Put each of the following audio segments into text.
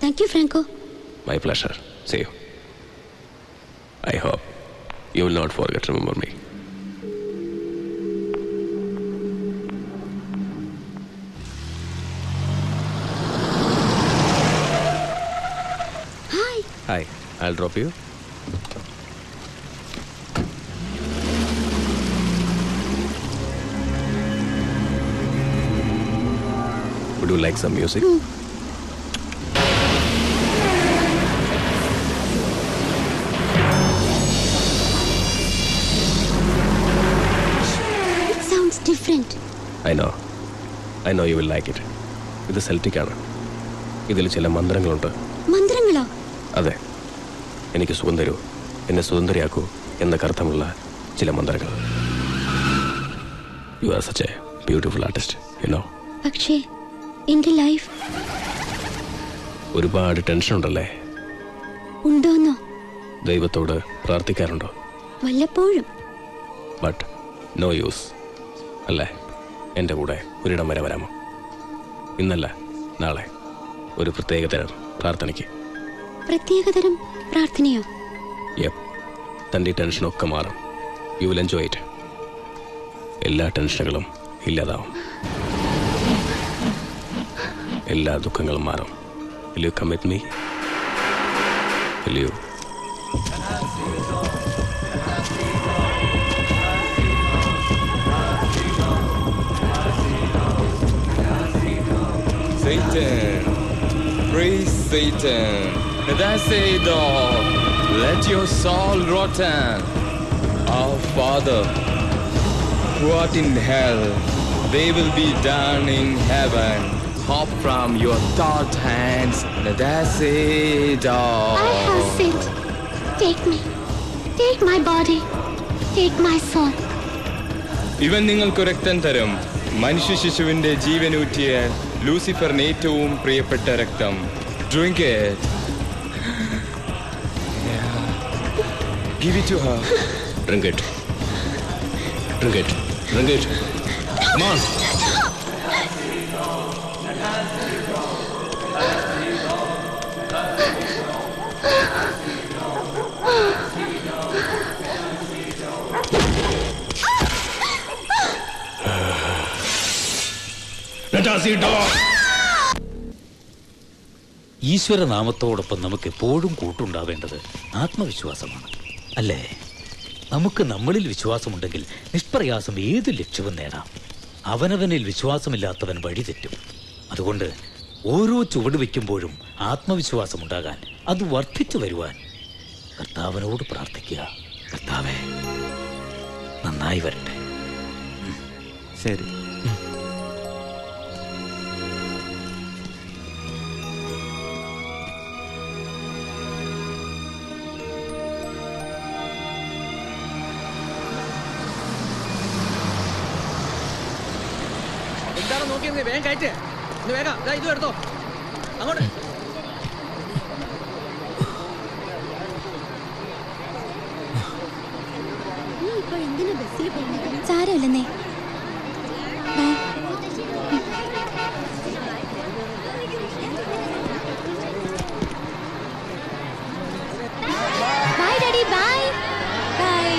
Thank you Franco My pleasure. See you. I hope you will not forget to remember me. Hi Hi, I'll drop you. Would you like some music? It sounds different I know. I know you will like it. ഇത് സെൽറ്റിക് ആണ് ഇതിൽ ചില മന്ത്രങ്ങളുണ്ട് മന്ത്രങ്ങളോ അതെ എനിക്ക് സുഖം തരൂ എന്നെ സുന്ദരിയാക്കൂ എന്നൊക്കെ അർത്ഥമുള്ള ചില മന്ത്രങ്ങൾ you are such a beautiful artist you know പക്ഷേ എന്റെ ലൈഫ് ഒരുപാട് ടെൻഷൻ ഉണ്ടല്ലേ ഉണ്ടോന്നോ ദൈവത്തോട് പ്രാർത്ഥിക്കാറുണ്ടോ വല്ലപ്പോഴും ബട്ട് നോ യൂസ് അല്ലേ എൻ്റെ കൂടെ ഒരിടം വരെ വരാമോ ഇന്നല്ല നാളെ ഒരു പ്രത്യേക തരം പ്രാർത്ഥനയ്ക്ക് പ്രത്യേകതരം പ്രാർത്ഥനയോ യപ്പ് തൻ്റെ ഈ ടെൻഷനൊക്കെ മാറും യു വിൽ എൻജോയ് ഇറ്റ് എല്ലാ ടെൻഷനുകളും ഇല്ലാതാവും എല്ലാ ദുഃഖങ്ങളും മാറും will you come with me will you Satan, praise Satan. That's it all. Let your soul rotten. Our Father, who art in hell, they will be done in heaven. Hop from your thought hands. That's it all. I have sinned. Take me. Take my body. Take my soul. ഇവൻ നിങ്ങൾക്ക് രക്തം തരും മനുഷ്യ ശിശുവിന്റെ ജീവനൂറ്റിയ ലൂസിഫറിന് ഏറ്റവും പ്രിയപ്പെട്ട രക്തം drink give it to her Drink it. Drink it. Drink it. Come on. Let us eat dog. ഈശ്വരനാമത്തോടൊപ്പം നമുക്ക് എപ്പോഴും കൂട്ടുണ്ടാവേണ്ടത് ആത്മവിശ്വാസമാണ് അല്ലേ നമുക്ക് നമ്മളിൽ വിശ്വാസമുണ്ടെങ്കിൽ നിഷ്പ്രയാസം ഏത് ലക്ഷ്യവും നേടാം അവനവനിൽ വിശ്വാസമില്ലാത്തവൻ വഴിതെറ്റും അതുകൊണ്ട് ഓരോ ചുവട് വയ്ക്കുമ്പോഴും ആത്മവിശ്വാസമുണ്ടാകാൻ അത് വർദ്ധിച്ചു വരുവാൻ കർത്താവിനോട് പ്രാർത്ഥിക്കുക കർത്താവേ നന്നായി വരട്ടെ ശരി എന്താണ് നോക്കിയത് വേഗം കയറ്റ് ഇന്ന് വേഗം ദാ ഇതും എടുത്തോ അങ്ങോട്ട് നീ ഇപ്പോൾ എന്തിനാ ബസ്സിൽ പോകുന്നത് സാരമില്ലെന്നേ bye bye daddy bye bye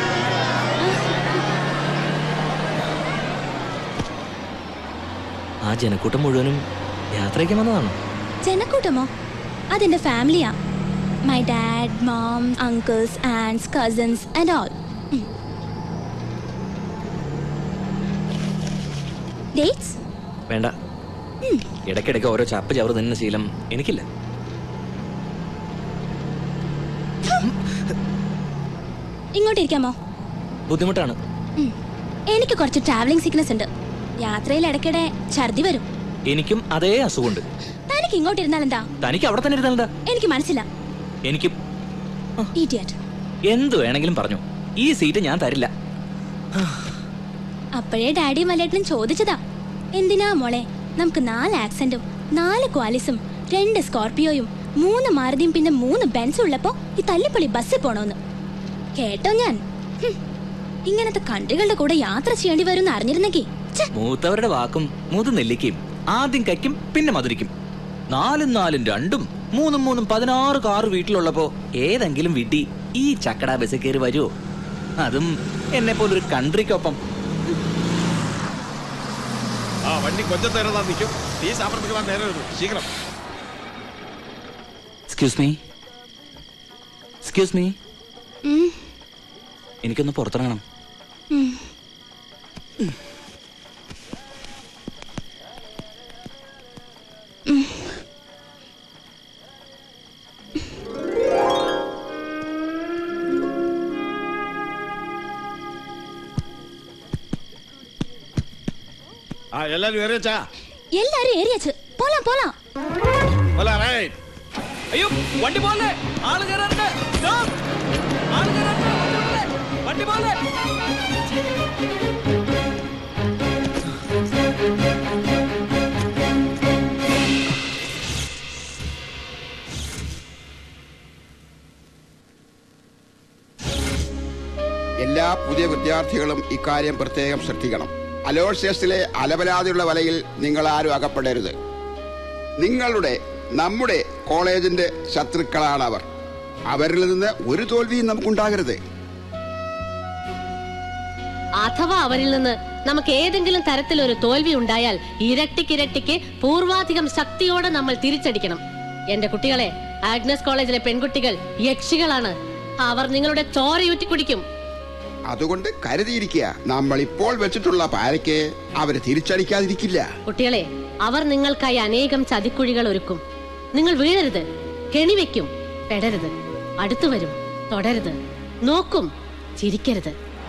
ആ ജനക്കൂട്ടം മുഴുവനും യാത്രയ്ക്ക് വന്നതാണോ ജനക്കൂട്ടമോ അതെന്റെ ഫാമിലിയാ my dad mom uncles aunts cousins and all dates വേണ്ട ഇടയ്ക്കിടയ്ക്ക് ഓരോ ചാപ്പ് ചവറ് തന്നെ ശീലം എനിക്കില്ല ഇങ്ങോട്ട് ഇരിക്കാമോ ബുദ്ധിമുട്ടാണ് ഉം. എനിക്ക് കുറച്ച് ട്രാവലിംഗ് സിക്നസ് ഉണ്ട് യാത്രയിൽ ഇടയ്ക്കിടെ ഛർദി വരും എനിക്കും അതേ അസുഖമുണ്ട് തനിക്ക് ഇങ്ങോട്ട് ഇരുന്നാൽ എന്താ തനിക്ക് അവിടെ തന്നെ ഇരുന്നാലെന്താ എനിക്ക് മനസ്സില്ല എനിക്കും ഇഡിയറ്റ് എന്ത് വേണമെങ്കിലും പറഞ്ഞു ഈ സീറ്റ് ഞാൻ തരില്ല അപ്പോഴേ ഡാഡിയും വല്ലേട്ടനും ചോദിച്ചതാ എന്തിനാ മോളെ നമുക്ക് നാല് ആക്സന്റും നാല് ക്വാലിസും രണ്ട് സ്കോർപിയോയും മൂന്ന് മാരുതിയും പിന്നെ മൂന്ന് ബെൻസും ഉള്ളപ്പോ ഈ തല്ലിപ്പൊളി ബസ്സിൽ പോണോന്ന് കേട്ടോ ഞാൻ ഹും. ഇങ്ങനത്തെ കൺട്രികളുടെ കൂടെ യാത്ര ചെയ്യേണ്ടി വരും അറിഞ്ഞിരുന്നെങ്കിൽ മൂത്തവരുടെ വാക്കും മൂത്ത് നെല്ലിക്കയും ആദ്യം കയ്ക്കും പിന്നെ മധുരിക്കും നാലും നാലും രണ്ടും മൂന്നും മൂന്നും പതിനാറ് കാറ് വീട്ടിലുള്ളപ്പോ ഏതെങ്കിലും വിട്ടി ഈ ചക്കട ബസ് കയറി വരുമോ അതും എന്നെ പോലൊരു കൺട്രിക്കൊപ്പം ആ വണ്ടി കൊഞ്ചത്ത് നേരം നിൽക്കും നീ സാമ്പ്രദിക്കാൻ നേരെ വരും ശീഘ്രം എക്സ്ക്യൂസ് മീ എക്സ്ക്യൂസ് മീ എനിക്കൊന്ന് പുറത്തിറങ്ങണം ആ എല്ലാരും ഏറിയച്ചാ எல்லாரும் ஏறியாச்சு போலாம் போலாம் അല്ല റൈറ്റ് അയ്യോ വണ്ടി പോലെ ആള് കയറാറുണ്ട് Stop! ആള് കയറാറുണ്ട് വണ്ടി പോലെ എല്ലാ പുതിയ വിദ്യാർത്ഥികളും ഇക്കാര്യം പ്രത്യേകം ശ്രദ്ധിക്കണം അലോഷ്യസിലെ അലപലാതിയുള്ള വലയിൽ നിങ്ങൾ ആരും അകപ്പെടരുത് നിങ്ങളുടെ നമ്മുടെ കോളേജിന്റെ ശത്രുക്കളാണ് അവർ അവരിൽ നിന്ന് ഒരു തോൽവിയും നമുക്കുണ്ടാകരുത് അഥവാ അവരിൽ നിന്ന് നമുക്ക് ഏതെങ്കിലും തരത്തിലൊരു തോൽവി ഉണ്ടായാൽ ഇരട്ടിക്കിരട്ടിക്ക് പൂർവാധികം ശക്തിയോടെ നമ്മൾ തിരിച്ചടിക്കണം എന്റെ കുട്ടികളെ ആഗ്നസ് കോളേജിലെ പെൺകുട്ടികൾ യക്ഷികളാണ് അവർ നിങ്ങളുടെ ചോരയൂറ്റി കുടിക്കും അതുകൊണ്ട് കരുതിയിരിക്കുക നമ്മൾ ഇപ്പോൾ വെച്ചിട്ടുള്ള പാരയ്ക്ക് അവർ തിരിച്ചടിക്കാതിരിക്കില്ല കുട്ടികളെ അവർ നിങ്ങൾക്കായി അനേകം ചതിക്കുഴികൾ ഒരുക്കും നിങ്ങൾ വീഴരുത് കെണിവെക്കും പെടരുത് അടുത്തു വരും തുടരുത് നോക്കും ചിരിക്കരുത്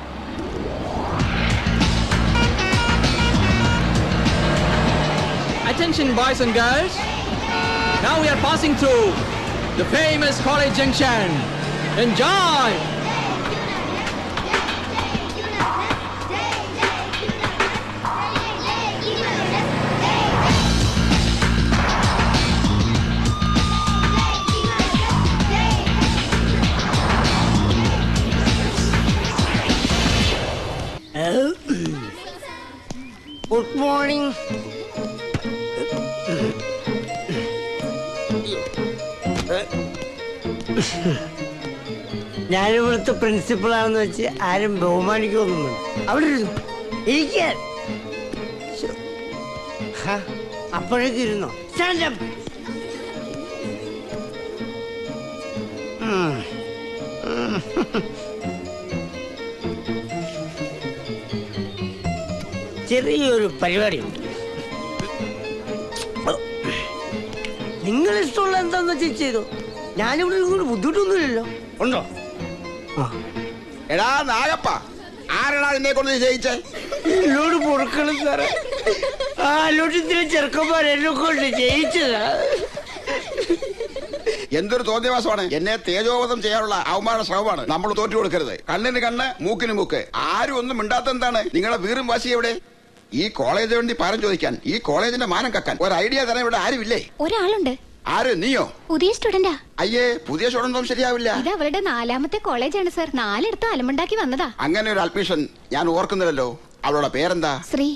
Attention, boys and girls. Now we are passing through the famous College Junction. Enjoy! Good morning ഞാനിവിടുത്തെ പ്രിൻസിപ്പളാണെന്ന് വെച്ച് ആരും ബഹുമാനിക്കൊന്നും വേണ്ട അവിടെ ഇരുന്നു ഇരിക്കാൻ ശ്ശോ. ഹ, അപ്പോഴേക്ക് ഇരുന്നോ സ്റ്റാൻഡ് അപ്പ് ചെറിയൊരു പരിപാടിയുണ്ട് നിങ്ങൾ ഇഷ്ടമുള്ള എന്താന്ന് വെച്ചാൽ ചെയ്തോ ഞാനിവിടെ ഇങ്ങോട്ട് ബുദ്ധിമുട്ടൊന്നുമില്ലല്ലോ ഉണ്ടോ ആ എടാ നാഗപ്പ ആരാടാ നിന്നെ കൊണ്ട് ജയിച്ചേ എന്നോട് പൊറുക്കണം സാറേ ആ അല്ലോട്ടത്തിലെ ചെറുക്കന്മാർ എന്നെ കൊണ്ട് ജയിച്ചതാ എന്തൊരു തോന്നിയവാസമാണ് എന്നെ തേജോവധം ചെയ്യാനുള്ള അവമാന ശ്രമമാണ് നമ്മൾ തോറ്റു കൊടുക്കരുത് കണ്ണിന് കണ്ണ് മൂക്കിന് മൂക്ക് ആരും ഒന്നും മിണ്ടാത്ത എന്താണ് നിങ്ങളെ വീറും വാശി എവിടെ ഈ കോളേജിന് വേണ്ടി പാരം ചോദിക്കാൻ ഈ കോളേജിന്റെ മാനം കക്കാൻ ഒരു ഐഡിയ തരാൻ ഇവിടെ ആരുമില്ലേ ഒരാളുണ്ട് ആര് നീയോ പുതിയ സ്റ്റുഡന്റാ അയ്യേ പുതിയ സ്റ്റുഡന്റും ശരിയാവില്ല ഇത് അവരുടെ നാലാമത്തെ കോളേജാണ് സർ നാലിടത്ത് അലമുണ്ടാക്കി വന്നതാ അങ്ങനെ ഒരു അഡ്മിഷൻ ഞാൻ ഓർക്കുന്നില്ലല്ലോ അവളുടെ പേരെന്താ ശ്രീ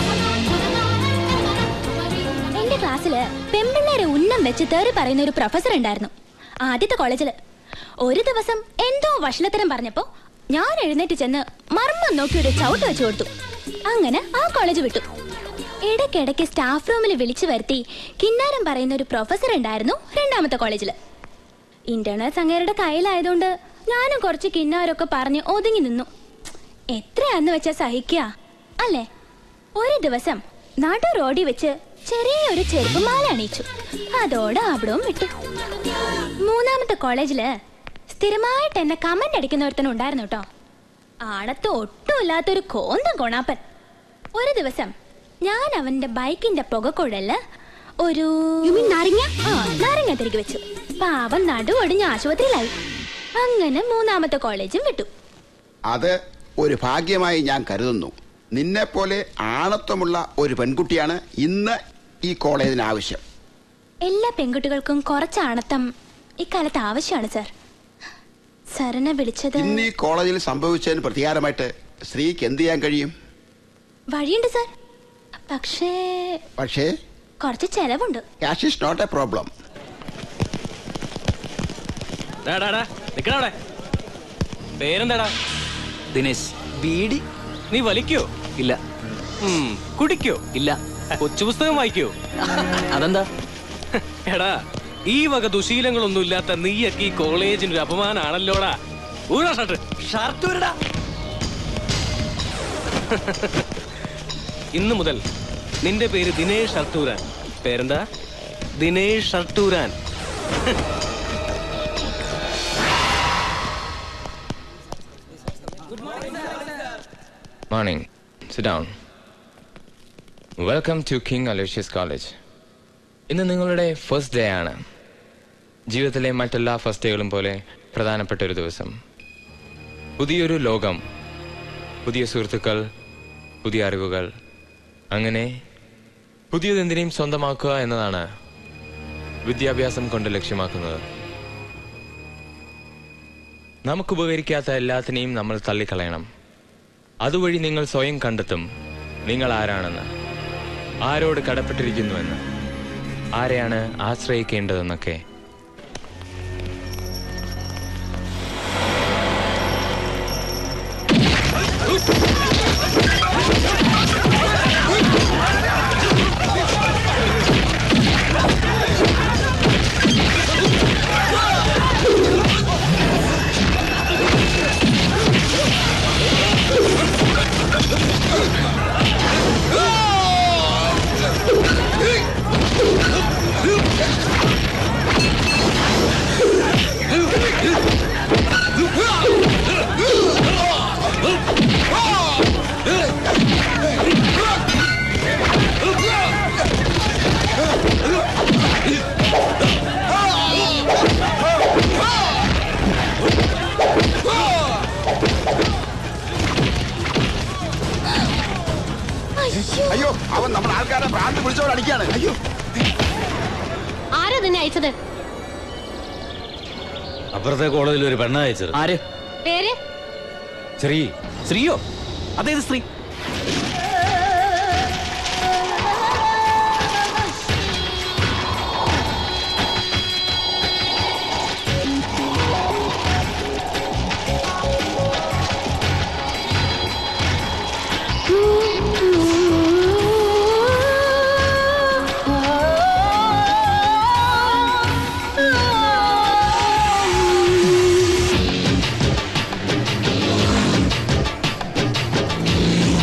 എന്റെ ക്ലാസ്സില് പെമ്പിള്ളേരെ ഉന്നം വെച്ച് തേറി പറയുന്ന ഒരു പ്രൊഫസർ ഉണ്ടായിരുന്നു ആദ്യത്തെ കോളേജില് ഒരു ദിവസം എന്തോ വഷളത്തരം പറഞ്ഞപ്പോ ഞാൻ എഴുന്നേറ്റ് ചെന്ന് മർമ്മം നോക്കി ഒരു ചവിട്ട് വെച്ചു കൊടുത്തു അങ്ങനെ ആ കോളേജ് വിട്ടു ഇടയ്ക്കിടയ്ക്ക് സ്റ്റാഫ് റൂമിൽ വിളിച്ചു വരുത്തി കിന്നാരം പറയുന്ന ഒരു പ്രൊഫസർ ഉണ്ടായിരുന്നു രണ്ടാമത്തെ കോളേജില് ഇന്റേണൽസ് അങ്ങേരുടെ കയ്യിലായതുകൊണ്ട് ഞാനും കുറച്ച് കിന്നാരൊക്കെ പറഞ്ഞ് ഒതുങ്ങി നിന്നു എത്രയാന്ന് വെച്ചാ സഹിക്കുക അല്ലേ ഒരു ദിവസം നടു റോഡിൽ വെച്ച് ചെറിയൊരു ചെരുപ്പുമാല അണിയിച്ചു അതോടെ അവിടവും വിട്ടു മൂന്നാമത്തെ കോളേജില് സ്ഥിരമായിട്ട് എന്നെ കമന്റ് അടിക്കുന്ന ഒരുത്തൻ ഉണ്ടായിരുന്നു കേട്ടോ ആടത്ത് ഒട്ടുമില്ലാത്തൊരു കോന്തം കൊണാപ്പൻ ഒരു ദിവസം ഞാൻ അവന്റെ ബൈക്കിന്റെ പുകക്കുഴല് ഒരു നാരങ്ങ ആ നാരങ്ങ തിരികെ വെച്ചു പാവം നടുവൊടിഞ്ഞ് ആശുപത്രിയിലായി അങ്ങനെ മൂന്നാമത്തെ കോളേജും വിട്ടു അത് ഒരു ഭാഗ്യമായി ഞാൻ കരുതുന്നു നിന്നെപ്പോലെ ആണത്വമുള്ള ഒരു പെൺകുട്ടിയാണ് ഇന്ന് ഈ കോളേജിന് ആവശ്യം എല്ലാ പെൺകുട്ടികൾക്കും കുറച്ച് ആണത്തം ഇക്കാലത്ത് ആവശ്യമാണ് സർ സാറിനെ വിളിച്ചത് ഇന്ന് ഈ കോളേജിൽ സംഭവിച്ചതിന് പ്രതികാരമായിട്ട് സ്ത്രീക്ക് എന്ത് ചെയ്യാൻ കഴിയും വഴിയുണ്ട് സർ പക്ഷേ പക്ഷേ കുറച്ച് ചെലവുണ്ട് cash is not a problem ഡാ, ഡാ, ഡാ, നിക്കടാ അവിടെ പേരെന്താടാ ദിനേശ് ബീഡി നീ വലിക്കോ ഇല്ല ഉം, കുടിക്കോ ഇല്ല കൊച്ചു പുസ്തകം വായിക്കോ അതെന്താ എടാ ഈ വക ദുശീലങ്ങളൊന്നും ഇല്ലാത്ത നീയൊക്കെ ഈ കോളേജിന് ഒരു അപമാനാണല്ലോടാ ഊരാ ഷർട്ട് ഷർട്ട് വരടാ ഇന്നു മുതൽ നിന്റെ പേര് ദിനേഷ് ഷർട്ടൂരാൻ പേരെന്താ ദിനേഷ് ഷർട്ടൂരാൻ Morning. Sit down. Welcome to King Aloysius College ഇന്ന് നിങ്ങളുടെ ഫസ്റ്റ് ഡേ ആണ് ജീവിതത്തിലെ മറ്റെല്ലാ ഫസ്റ്റ് ഡേകളും പോലെ പ്രധാനപ്പെട്ട ഒരു ദിവസം പുതിയൊരു ലോകം പുതിയ സുഹൃത്തുക്കൾ പുതിയ അറിവുകൾ അങ്ങനെ പുതിയതെന്തിനേയും സ്വന്തമാക്കുക എന്നതാണ് വിദ്യാഭ്യാസം കൊണ്ട് ലക്ഷ്യമാക്കുന്നത് നമുക്ക് ഉപകരിക്കാത്ത എല്ലാത്തിനെയും നമ്മൾ തള്ളിക്കളയണം അതുവഴി നിങ്ങൾ സ്വയം കണ്ടെത്തും നിങ്ങൾ ആരാണെന്ന് ആരോട് കടപ്പെട്ടിരിക്കുന്നുവെന്ന് ആരെയാണ് ആശ്രയിക്കേണ്ടതെന്നൊക്കെ അയ്യോ അവൻ നമ്മുടെ ആൾക്കാരെ ഭ്രാന്ത് പിടിച്ചവൻ അടിക്കാണ് അയ്യോ ആരാ നിന്നെ അയച്ചത് അപ്പുറത്തെ കോളേജിൽ ഒരു പെണ്ണ അയച്ചത് ആര് പേര് ശ്രീ സ്ത്രീയോ അതേത് സ്ത്രീ ആ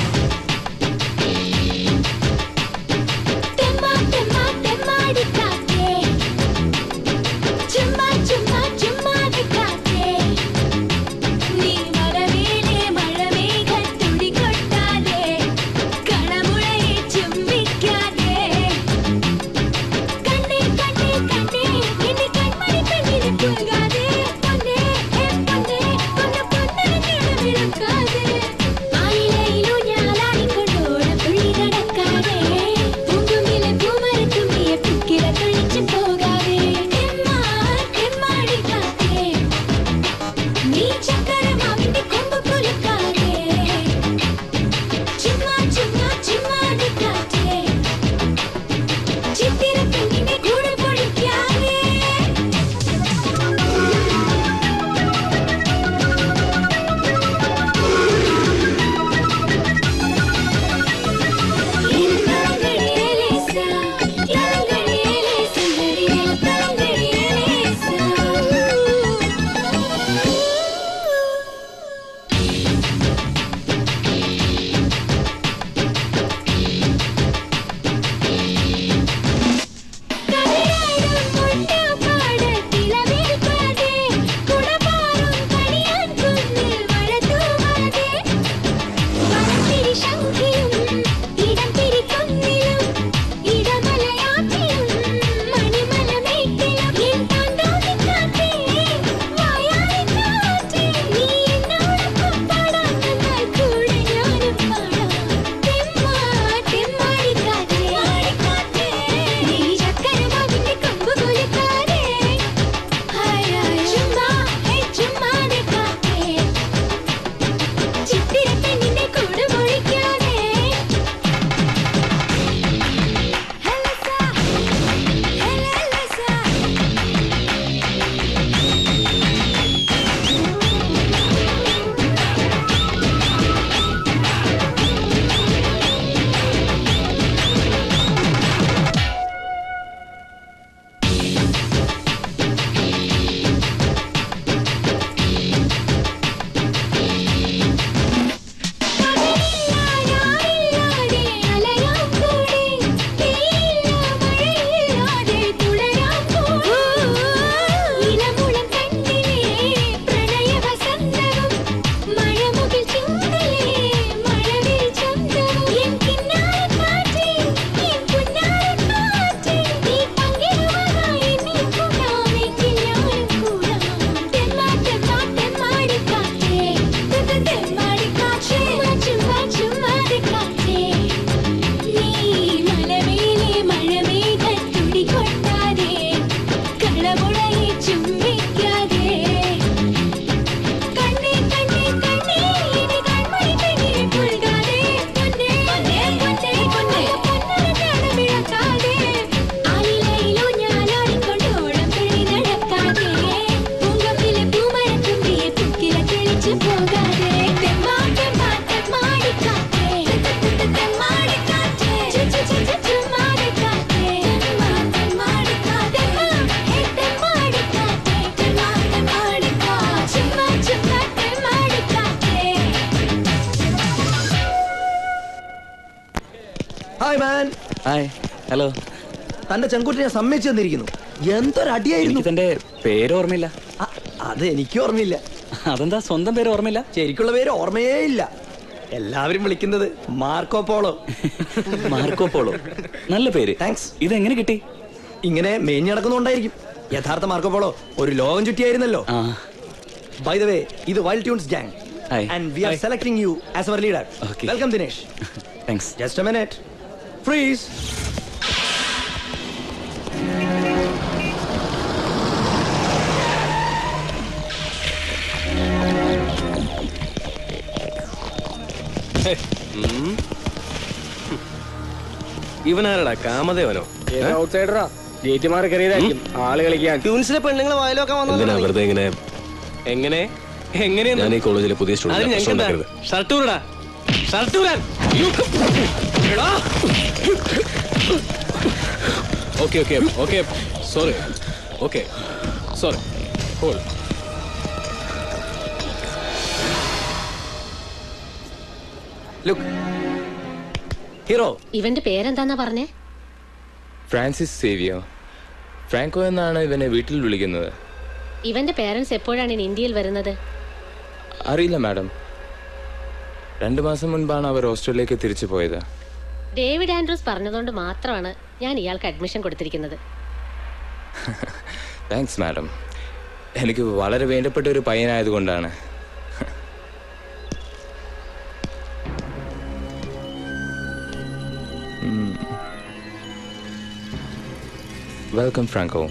ഹായ് ഹലോ തന്റെ ചെങ്കുട്ടിനെ സമ്മതിച്ചു തന്നിരിക്കുന്നു എന്തൊരടിയായിരുന്നു എനിക്ക് തന്റെ പേര് ഓർമ്മയില്ല അ- അത് എനിക്ക് ഓർമ്മയില്ല അതെന്താ സ്വന്തം പേര് ഓർമ്മയില്ല ശരിക്കുള്ള പേര് ഓർമ്മയേ ഇല്ല എല്ലാവരും വിളിക്കുന്നത് മാർക്കോ പോളോ മാർക്കോ പോളോ നല്ല പേര് താങ്ക്സ് ഇതെങ്ങനെ കിട്ടി ഇങ്ങനെ മേഞ്ഞു നടക്കുന്നുണ്ടായിരിക്കും യഥാർത്ഥ മാർക്കോ പോളോ ഒരു ലോകം ചുറ്റിയായിരുന്നല്ലോ ആ ബൈ ദ വേ ഇത് wild tunes gang Hi. And we are selecting you as our leader Okay. Welcome Dinesh thanks just a minute freeze ഇവനാരടാ കാമദേവനോ ഔട്ട്സൈഡറാ ഗേറ്റ് മാറി കയറിയതായിരിക്കും ആള് കളിക്കാൻ ട്യൂൺസിലെ പെണ്ണുങ്ങൾ വായിലൊക്കെ എന്തിനാ വെറുതെ ഇങ്ങനെ എങ്ങനെ എങ്ങനെയാ ഞാൻ ഈ കോളേജിലെ പുതിയ അതിന് സ്റ്റുഡന്റ് പ്രശ്നം ഞങ്ങൾക്ക് ഉണ്ടാക്കരുത് ഷർട്ട് ഊരടാ ഷർട്ട് ഊരാൻ എടാ okay okay okay sorry okay sorry whole look hero ഇവന്റെ പേരെന്താന്നാ പറഞ്ഞേ ഫ്രാൻസിസ് സേവിയോ ഫ്രാങ്കോ എന്നാണ് ഇവനെ വീട്ടിൽ വിളിക്കുന്നത് ഇവന്റെ പേരൻസ് എപ്പോഴാണ് ഇനി ഇന്ത്യയിൽ വരുന്നത് അറിയില്ല മാഡം രണ്ടു മാസം മുൻപാണ് അവർ ഓസ്ട്രേലിയക്ക് തിരിച്ചു പോയത് ഡേവിഡ് ആൻഡ്രൂസ് പറഞ്ഞതുകൊണ്ട് മാത്രമാണ് ഞാൻ ഇയാൾക്ക് അഡ്മിഷൻ കൊടുത്തിരിക്കുന്നത് താങ്ക്സ് മാഡം എനിക്ക് വളരെ വേണ്ടപ്പെട്ട ഒരു പയ്യനായതുകൊണ്ടാണ് വെൽക്കം ഫ്രാങ്കോ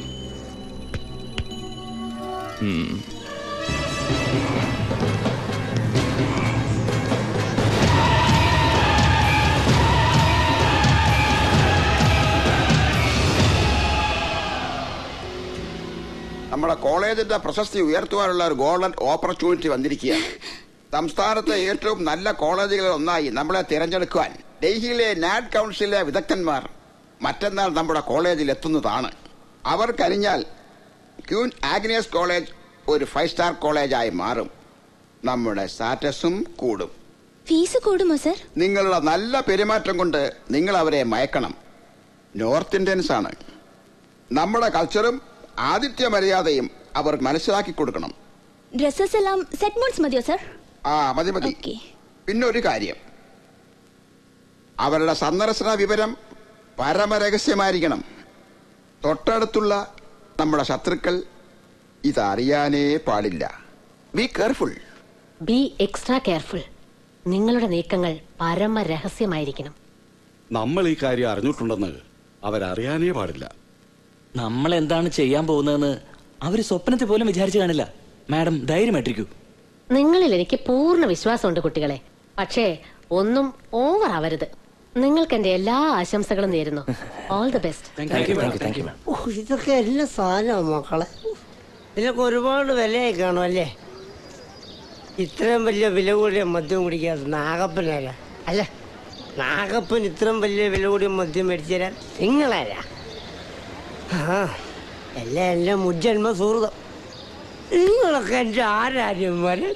നമ്മുടെ കോളേജിന്റെ പ്രശസ്തി ഉയർത്തുവാനുള്ള ഒരു ഗോൾഡൻ ഓപ്പർച്യൂണിറ്റി വന്നിരിക്കുകയാണ് സംസ്ഥാനത്തെ ഏറ്റവും നല്ല കോളേജുകളിൽ ഒന്നായി നമ്മളെ തിരഞ്ഞെടുക്കുവാൻ ഡൽഹിയിലെ നാഡ് കൗൺസിലെ വിദഗ്ധന്മാർ മറ്റന്നാൾ നമ്മുടെ കോളേജിൽ എത്തുന്നതാണ് അവർ കഴിഞ്ഞാൽ ക്യൂൻ ആഗ്നിയസ് കോളേജ് ഒരു ഫൈവ് സ്റ്റാർ കോളേജായി മാറും നമ്മുടെ സ്റ്റാറ്റസും കൂടും ഫീസ് കൂടുമോ സർ നിങ്ങളുടെ നല്ല പെരുമാറ്റം കൊണ്ട് നിങ്ങൾ അവരെ മയക്കണം നോർത്ത് ഇന്ത്യൻസ് ആണ് നമ്മുടെ കൾച്ചറും ആതിഥ്യ മര്യാദയും അവർ മനസ്സിലാക്കി കൊടുക്കണം ഡ്രസ്സസ് എല്ലാം സെറ്റ് മോഡ്സ് മതിയോ സർ ആ മതി മതി ഓക്കെ പിന്നെ ഒരു കാര്യം അവരുടെ സന്ദർശന വിവരം പരമരഹസ്യമായിരിക്കണം തൊട്ടടുത്തുള്ള നമ്മുടെ ശത്രുക്കൾ ഇതറിയാനേ പാടില്ല be careful be extra careful നിങ്ങളുടെ നീക്കങ്ങൾ പരമ രഹസ്യമായിരിക്കണം നമ്മൾ ഈ കാര്യം അറിഞ്ഞിട്ടുണ്ടെന്ന് അവരറിയാനേ പാടില്ല നമ്മൾ എന്താണ് ചെയ്യാൻ പോകുന്നതെന്ന് അവര് സ്വപ്നത്തിൽ പോലും വിചാരിച്ചു കാണില്ല മാഡം ധൈര്യമായിട്ടിരിക്കൂ നിങ്ങളിൽ എനിക്ക് പൂർണ്ണ വിശ്വാസമുണ്ട് കുട്ടികളെ പക്ഷേ ഒന്നും ഓവർ ആവരുത് നിങ്ങൾക്ക് എന്റെ എല്ലാ ആശംസകളും നേരുന്നു all the best thank you thank you ഓ ഇതൊക്കെ എല്ലാ സാധനമാണ് മക്കളെ ഇതിനൊക്കെ ഒരുപാട് വിലയായി കാണും അല്ലേ ഇത്രയും വലിയ വില കൂടിയ മദ്യം കുടിക്കാതെ നാഗപ്പനാരാ അല്ല നാഗപ്പൻ ഇത്രയും വലിയ വില കൂടിയ മദ്യം മേടിച്ചു തരാൻ നിങ്ങളാരാ ആ എല്ലാം എല്ലാം മുജ്ജന്മ സുഹൃതം നിങ്ങളൊക്കെ എൻ്റെ ആരാര്യന്മാര്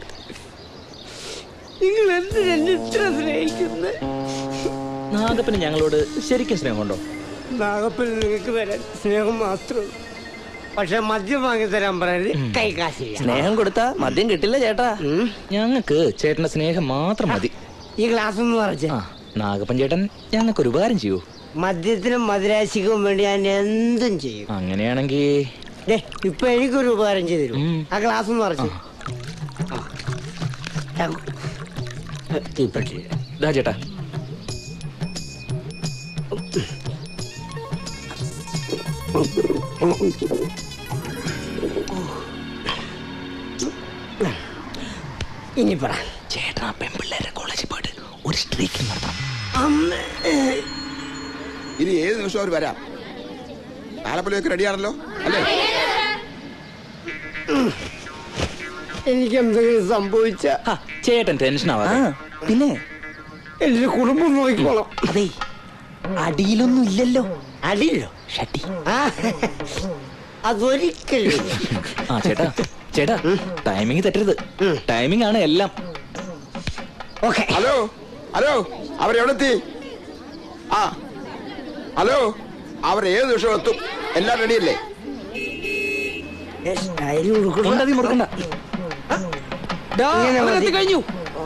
നിങ്ങൾ എന്തിനെന്നെ ഇത്ര സ്നേഹിക്കുന്നത് നാഗപ്പന് ഞങ്ങളോട് ശരിക്കും സ്നേഹമുണ്ടോ നാഗപ്പൻ നിങ്ങൾക്ക് തരാൻ സ്നേഹം മാത്രമേ പക്ഷെ മദ്യം വാങ്ങി തരാൻ പറയരുത് കൈ കാശില്ല സ്നേഹം കൊടുത്താ മദ്യം കിട്ടില്ല ചേട്ടാ ഞങ്ങൾക്ക് ചേട്ടന്റെ സ്നേഹം മാത്രം മതി ഈ ഗ്ലാസ് ഒന്ന് പറഞ്ഞേ ആ നാഗപ്പൻ ചേട്ടൻ ഞങ്ങൾക്ക് ഒരു ഉപകാരം ചെയ്യൂ മദ്യത്തിനും മധുരാശിക്കും വേണ്ടി ഞാൻ എന്തും ചെയ്യും അങ്ങനെയാണെങ്കിൽ ദേ ഇപ്പൊ എനിക്കൊരു ഉപകാരം ചെയ്തു തരും ഉം. ആ ഗ്ലാസ് ഒന്ന് പറഞ്ഞു ഇതാ ചേട്ടാ ഇനി പറ ചേട്ടൻ ആ പെൺപിള്ളേരെ കോളേജിൽ പോയിട്ട് ഒരു സ്ട്രീക്കിംഗ് നടത്തണം ഇനി ഏത് നിമിഷം അവർ വരാം ആലപ്പുഴയൊക്കെ റെഡിയാണല്ലോ അല്ലേ എനിക്ക് എന്തെങ്കിലും സംഭവിച്ച ഹാ, ചേട്ടൻ ടെൻഷൻ ആവാതെ പിന്നെ എന്റെ കുടുംബം നോക്കിക്കോളാം അതെ അടിയിലൊന്നും ഇല്ലല്ലോ അടിയില്ലോ ഷട്ടി ആ, അതൊരിക്കലും ഇല്ല. ആ ചേട്ടാ ചേട്ടാ ടൈമിംഗ് തെറ്റരുത് ടൈമിംഗ് ആണ് എല്ലാം ഓക്കെ ഹലോ ഹലോ അവരെവിടെ എത്തി ആ ഹലോ അവർ ഏത് നിമിഷം എത്തും എല്ലാം റെഡിയല്ലേ മുണ്ടതി മുറുക്കണ്ട ഇങ്ങനെ മതി. കഴിഞ്ഞു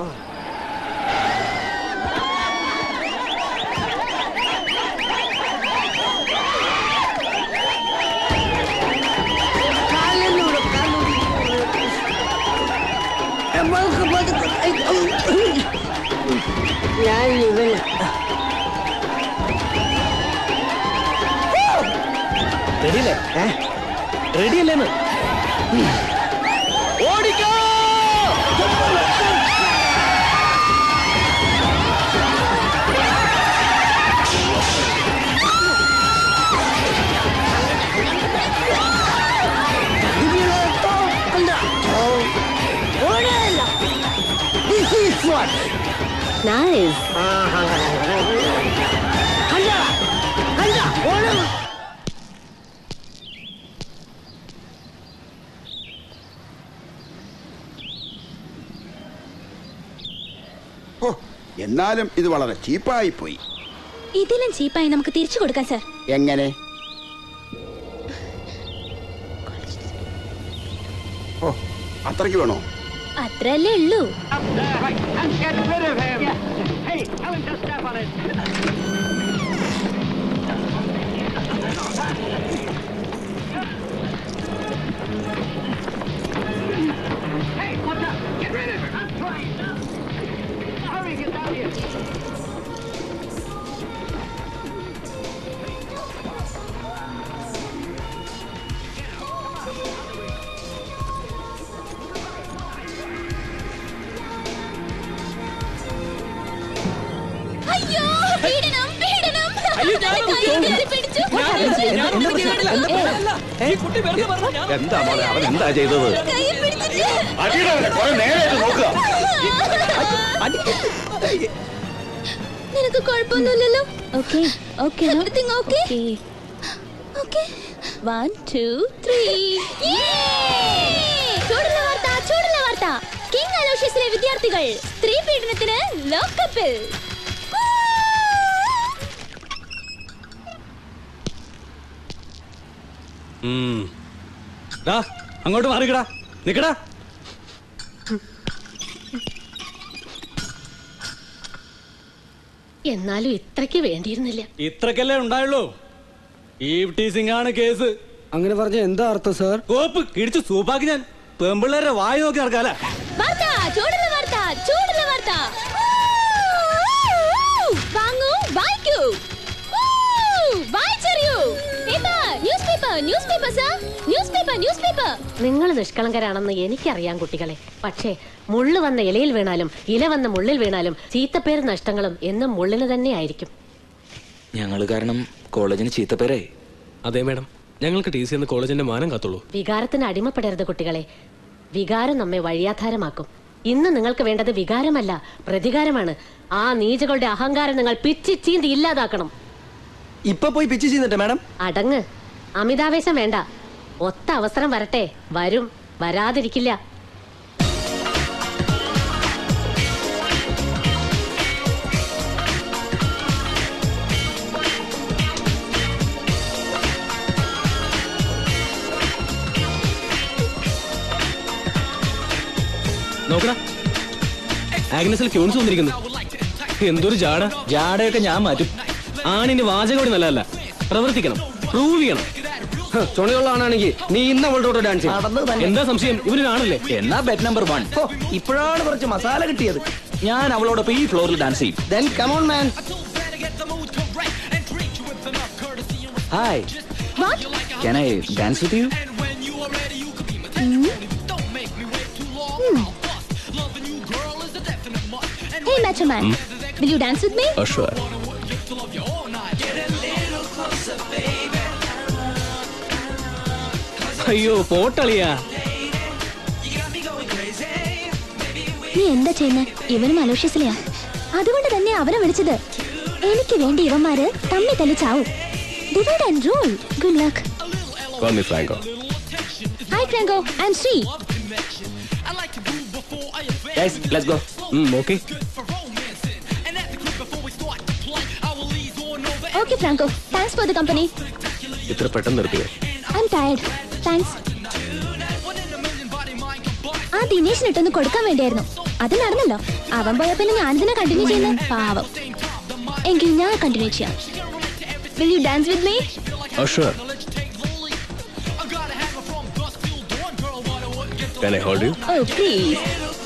കാലിലൂടെ, കാലിലൂടെ. നമ്മൾക്ക് പതുക്കെ- ഐ, ഔ. ഞാൻ ഇവന് റെഡിയല്ലേ റെഡിയല്ലേന്ന് ഓടിക്കോ ഇതിനെ തോക്കണ്ട. ഓ. ഓടുകയല്ല. This is what. നൈസ് ആഹാ. കണ്ട, കണ്ട, ഓട്. ഓ എന്നാലും ഇത് വളരെ ചീപ്പായി പോയി ഇതിലും ചീപ്പായി നമുക്ക് തിരിച്ചു കൊടുക്കാം സാർ എങ്ങനെ ഓ അത്രയ്ക്ക് വേണോ അത്രല്ലേ ഉള്ളൂ അയ്യോ പീഡനം പീഡനം കയ്യിൽ കയറി പിടിച്ചു. എന്താ മോളെ അവൻ എന്താ ചെയ്തത് കയ്യിൽ പിടിച്ചിട്ട് നിനക്ക് കുഴപ്പമൊന്നുമില്ലല്ലോ okay okay everything okay okay one two three ചൂടുള്ള വാർത്ത ചൂടുള്ള വാർത്ത കിങ് അലോഷ്യസിലെ വിദ്യാർത്ഥികൾ സ്ത്രീ പീഡനത്തിന് ലോക്കപ്പിൽ ഉം. ദാ, അങ്ങോട്ട് മാറിക്കടാ നിക്കടാ എന്നാലും ഇത്രയ്ക്ക് വേണ്ടിയിരുന്നില്ല ഇത്രക്കല്ലേ ഉണ്ടായുള്ളൂ ഈ ടീസിംഗ് ആണ് കേസ് അങ്ങനെ പറഞ്ഞ എന്താ അർത്ഥം സാർ കോപ്പ് ഇടിച്ച് സൂപ്പാക്കി ഞാൻ പെമ്പിള്ളേരെ വായി നോക്കി നടക്കാല വാർത്ത ചൂടുള്ള വാർത്ത ചൂടുള്ള വാർത്ത വാങ്ങൂ വായിക്കൂ വായിച്ചറിയൂ paper news paper news paper sir news paper news paper നിങ്ങൾ നിഷ്കളങ്കരാണെന്ന് എനിക്കറിയാം കുട്ടികളെ പക്ഷേ മുള്ളു വന്ന ഇലയിൽ വീണാലും ഇല വന്ന മുള്ളിൽ വീണാലും ചീത്തപ്പേര് നഷ്ടങ്ങളും എന്നും മുള്ളിന് തന്നെ ആയിരിക്കും ഞങ്ങൾ കാരണം കോളേജിന് ചീത്തപ്പേരായി അതെ മാഡം ഞങ്ങൾക്ക് ടി സി എന്ന് കോളേജിന്റെ മാനം കാത്തുള്ളൂ വികാരത്തിന് അടിമപ്പെടരുത് കുട്ടികളെ വികാരം നമ്മെ വഴിയാധാരമാക്കും ഇന്ന് നിങ്ങൾക്ക് വേണ്ടത് വികാരമല്ല പ്രതികാരമാണ് ആ നീചകളുടെ അഹങ്കാരം നിങ്ങൾ പിച്ചി ചീന്തി ഇല്ലാതാക്കണം ഇപ്പൊ പോയി പിച്ച് ചെയ്യുന്നുണ്ട് മാഡം അടങ്ങ് അമിതാവേശം വേണ്ട ഒത്ത അവസരം വരട്ടെ വരും വരാതിരിക്കില്ല നോക്കടാ ആഗ്നസിൽ ക്യൂൺസ് വന്നിരിക്കുന്നു എന്തൊരു ജാട ജാടയൊക്കെ ഞാൻ മാറ്റും ആണിന് വാചകോടി നല്ലതല്ല പ്രവർത്തിക്കണം പ്രൂവ് ചെയ്യണം ചുണയുള്ള ആണെങ്കിൽ നീ ഇന്ന് അവളുടെ ഡാൻസ് ചെയ്യും നടന്നത് തന്നെ എന്താ സംശയം ഇവരൊരാണല്ലേ എന്നാ ബെറ്റ് നമ്പർ വൺ ഇപ്പോഴാണ് കുറച്ച് മസാല കിട്ടിയത് ഞാൻ അവളോടൊപ്പം ഈ ഫ്ലോറിൽ ഡാൻസ് ചെയ്യും then come on man hi what can I dance with you Hey, macho man. Will you dance with me? Sure അയ്യോ പോട്ടളിയാ നീ എന്താ ചെയ്യുന്നേ ഇവനും അലോഷ്യസിലെയാ അതുകൊണ്ട് തന്നെ അവനെ വിളിച്ചത് എനിക്ക് വേണ്ടി ഇവന്മാര് തമ്മി തല്ലി ചാവും divide and rule good luck call me Franco hi Franco I'm Sree guys let's go okay okay okay Franco thanks for the company ഇത്ര പെട്ടെന്ന് നിർത്തിയോ ഐ എം ടയർഡ് താങ്ക്സ് ആ ദിനേശിനിട്ടൊന്ന് കൊടുക്കാൻ വേണ്ടിയായിരുന്നു അത് നടന്നല്ലോ അവൻ പോയ പിന്നെ ഞാനിതിനെ കണ്ടിന്യൂ ചെയ്യുന്ന പാവം എങ്കിൽ ഞാൻ കണ്ടിന്യൂ ചെയ്യാം will you dance with me Oh, sure. Can I hold you? ഓ പ്ലീസ്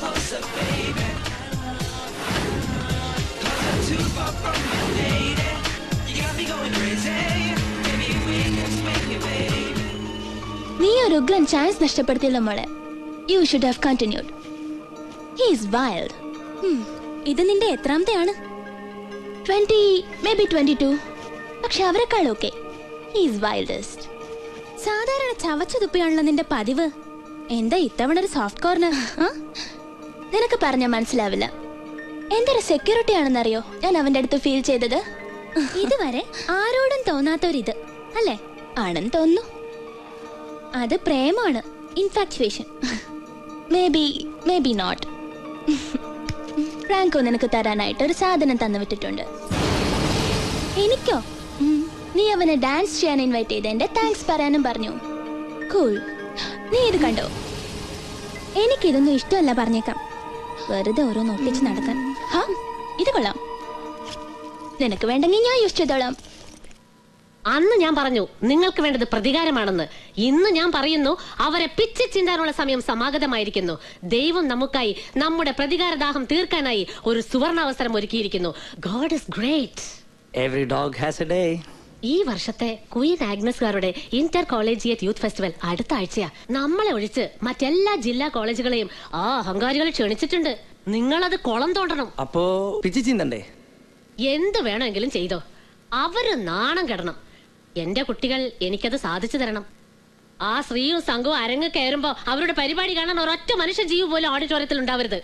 നീ ഒരു ഉഗ്രൻ ചാൻസ് നഷ്ടപ്പെടുത്തിയല്ലോ മോളെ you should have continued he's wild ഇത് നിന്റെ എത്രാമത്തെയാണ് twenty maybe twenty two പക്ഷെ അവരെക്കാൾ ഓക്കെ ഹീസ് വൈൽഡസ്റ്റ് സാധാരണ ചവച്ചു തുപ്പിയാണല്ലോ നിന്റെ പതിവ് എന്താ ഇത്തവണ ഒരു സോഫ്റ്റ് കോർണർ നിനക്ക് പറഞ്ഞാൽ മനസ്സിലാവില്ല എന്തൊരു സെക്യൂരിറ്റി ആണെന്നറിയോ ഞാൻ അവന്റെ അടുത്ത് ഫീൽ ചെയ്തത് ഇതുവരെ ആരോടും തോന്നാത്തൊരിത് അല്ലേ ആണെന്ന് തോന്നുന്നു അത് പ്രേമാണ് infatuation maybe maybe not Franco നിനക്ക് തരാനായിട്ട് ഒരു സാധനം തന്നു വിട്ടിട്ടുണ്ട് എനിക്കോ ഉം. നീ അവനെ ഡാൻസ് ചെയ്യാൻ ഇൻവൈറ്റ് ചെയ്ത് എന്റെ താങ്ക്സ് പറയാനും പറഞ്ഞു കൂൾ നീ ഇത് കണ്ടോ എനിക്കിതൊന്നും ഇഷ്ടമല്ല പറഞ്ഞേക്കാം വെറുതെ ഓരോന്ന് ഒട്ടിച്ച് നടക്കാൻ ഹാ ഇത് കൊള്ളാം നിനക്ക് വേണ്ടെങ്കിൽ ഞാൻ യൂസ് ചെയ്തോളാം അന്ന് ഞാൻ പറഞ്ഞു നിങ്ങൾക്ക് വേണ്ടത് പ്രതികാരമാണെന്ന് ഇന്ന് ഞാൻ പറയുന്നു അവരെ പിച്ചി ചിന്താനുള്ള സമയം സമാഗതമായിരിക്കുന്നു ദൈവം നമുക്കായി നമ്മുടെ പ്രതികാരദാഹം തീർക്കാനായി ഒരു സുവർണാവസരം ഒരുക്കിയിരിക്കുന്നു God is great every dog has a day ഈ വർഷത്തെ ക്വീൻ ആഗ്നസ്കാരുടെ ഇന്റർ കോളേജിയറ്റ് യൂത്ത് ഫെസ്റ്റിവൽ അടുത്ത ആഴ്ചയാ നമ്മളെ ഒഴിച്ച് മറ്റെല്ലാ ജില്ലാ കോളേജുകളെയും ആ അഹങ്കാരികൾ ക്ഷണിച്ചിട്ടുണ്ട് നിങ്ങളത് കുളം തോണ്ടണം അപ്പോ പിച്ചി ചിന്തണ്ടേ എന്ത് വേണമെങ്കിലും ചെയ്തോ അവര് നാണം കെടണം എന്റെ കുട്ടികൾ എനിക്കത് സാധിച്ചു തരണം ആ ശ്രീയും സംഘവും അരങ്ങ് കയറുമ്പോ അവരുടെ പരിപാടി കാണാൻ ഒരൊറ്റ മനുഷ്യ ജീവ് പോലും ഓഡിറ്റോറിയത്തിൽ ഉണ്ടാവരുത്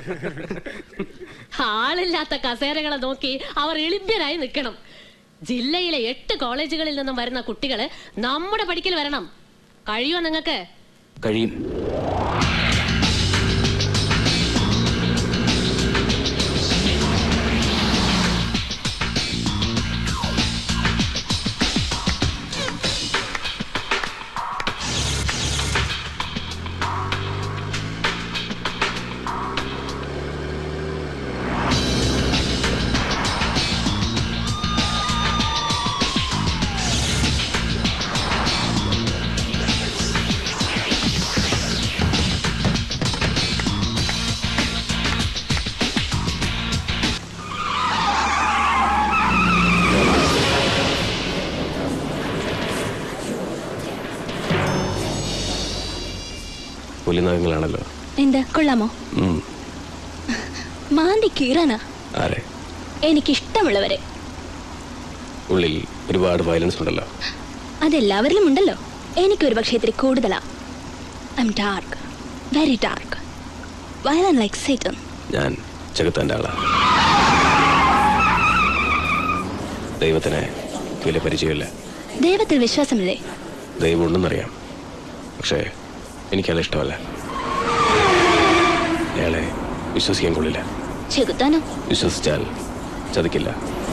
ആളില്ലാത്ത കസേരകളെ നോക്കി അവർ എളിഭ്യരായി നിൽക്കണം ജില്ലയിലെ എട്ട് കോളേജുകളിൽ നിന്നും വരുന്ന കുട്ടികള് നമ്മുടെ പഠിക്കൽ വരണം കഴിയോ നിങ്ങൾക്ക് കഴിയും പുലിനാഗങ്ങളാണല്ലോ എന്താ കൊള്ളാമോ ഉം. മാന്തി കീറാനാ ആരെ എനിക്കിഷ്ടമുള്ളവരെ ഉള്ളിൽ ഒരുപാട് വയലൻസ് ഉണ്ടല്ലോ അതെല്ലാവരിലും ഉണ്ടല്ലോ എനിക്കൊരു പക്ഷേ ഇത്തിരി കൂടുതലാ I'm dark very dark violent like Satan ഞാൻ ചെകുത്താൻ്റെ ആളാ ദൈവത്തിന് വലിയ പരിചയമില്ല ദൈവത്തിൽ വിശ്വാസമില്ലേ ദൈവം ഉണ്ടെന്നറിയാം പക്ഷേ എനിക്കത് ഇഷ്ടമല്ല അയാളെ വിശ്വസിക്കാൻ കൊള്ളില്ല ചെകുത്താനോ വിശ്വസിച്ചാൽ ചതിക്കില്ല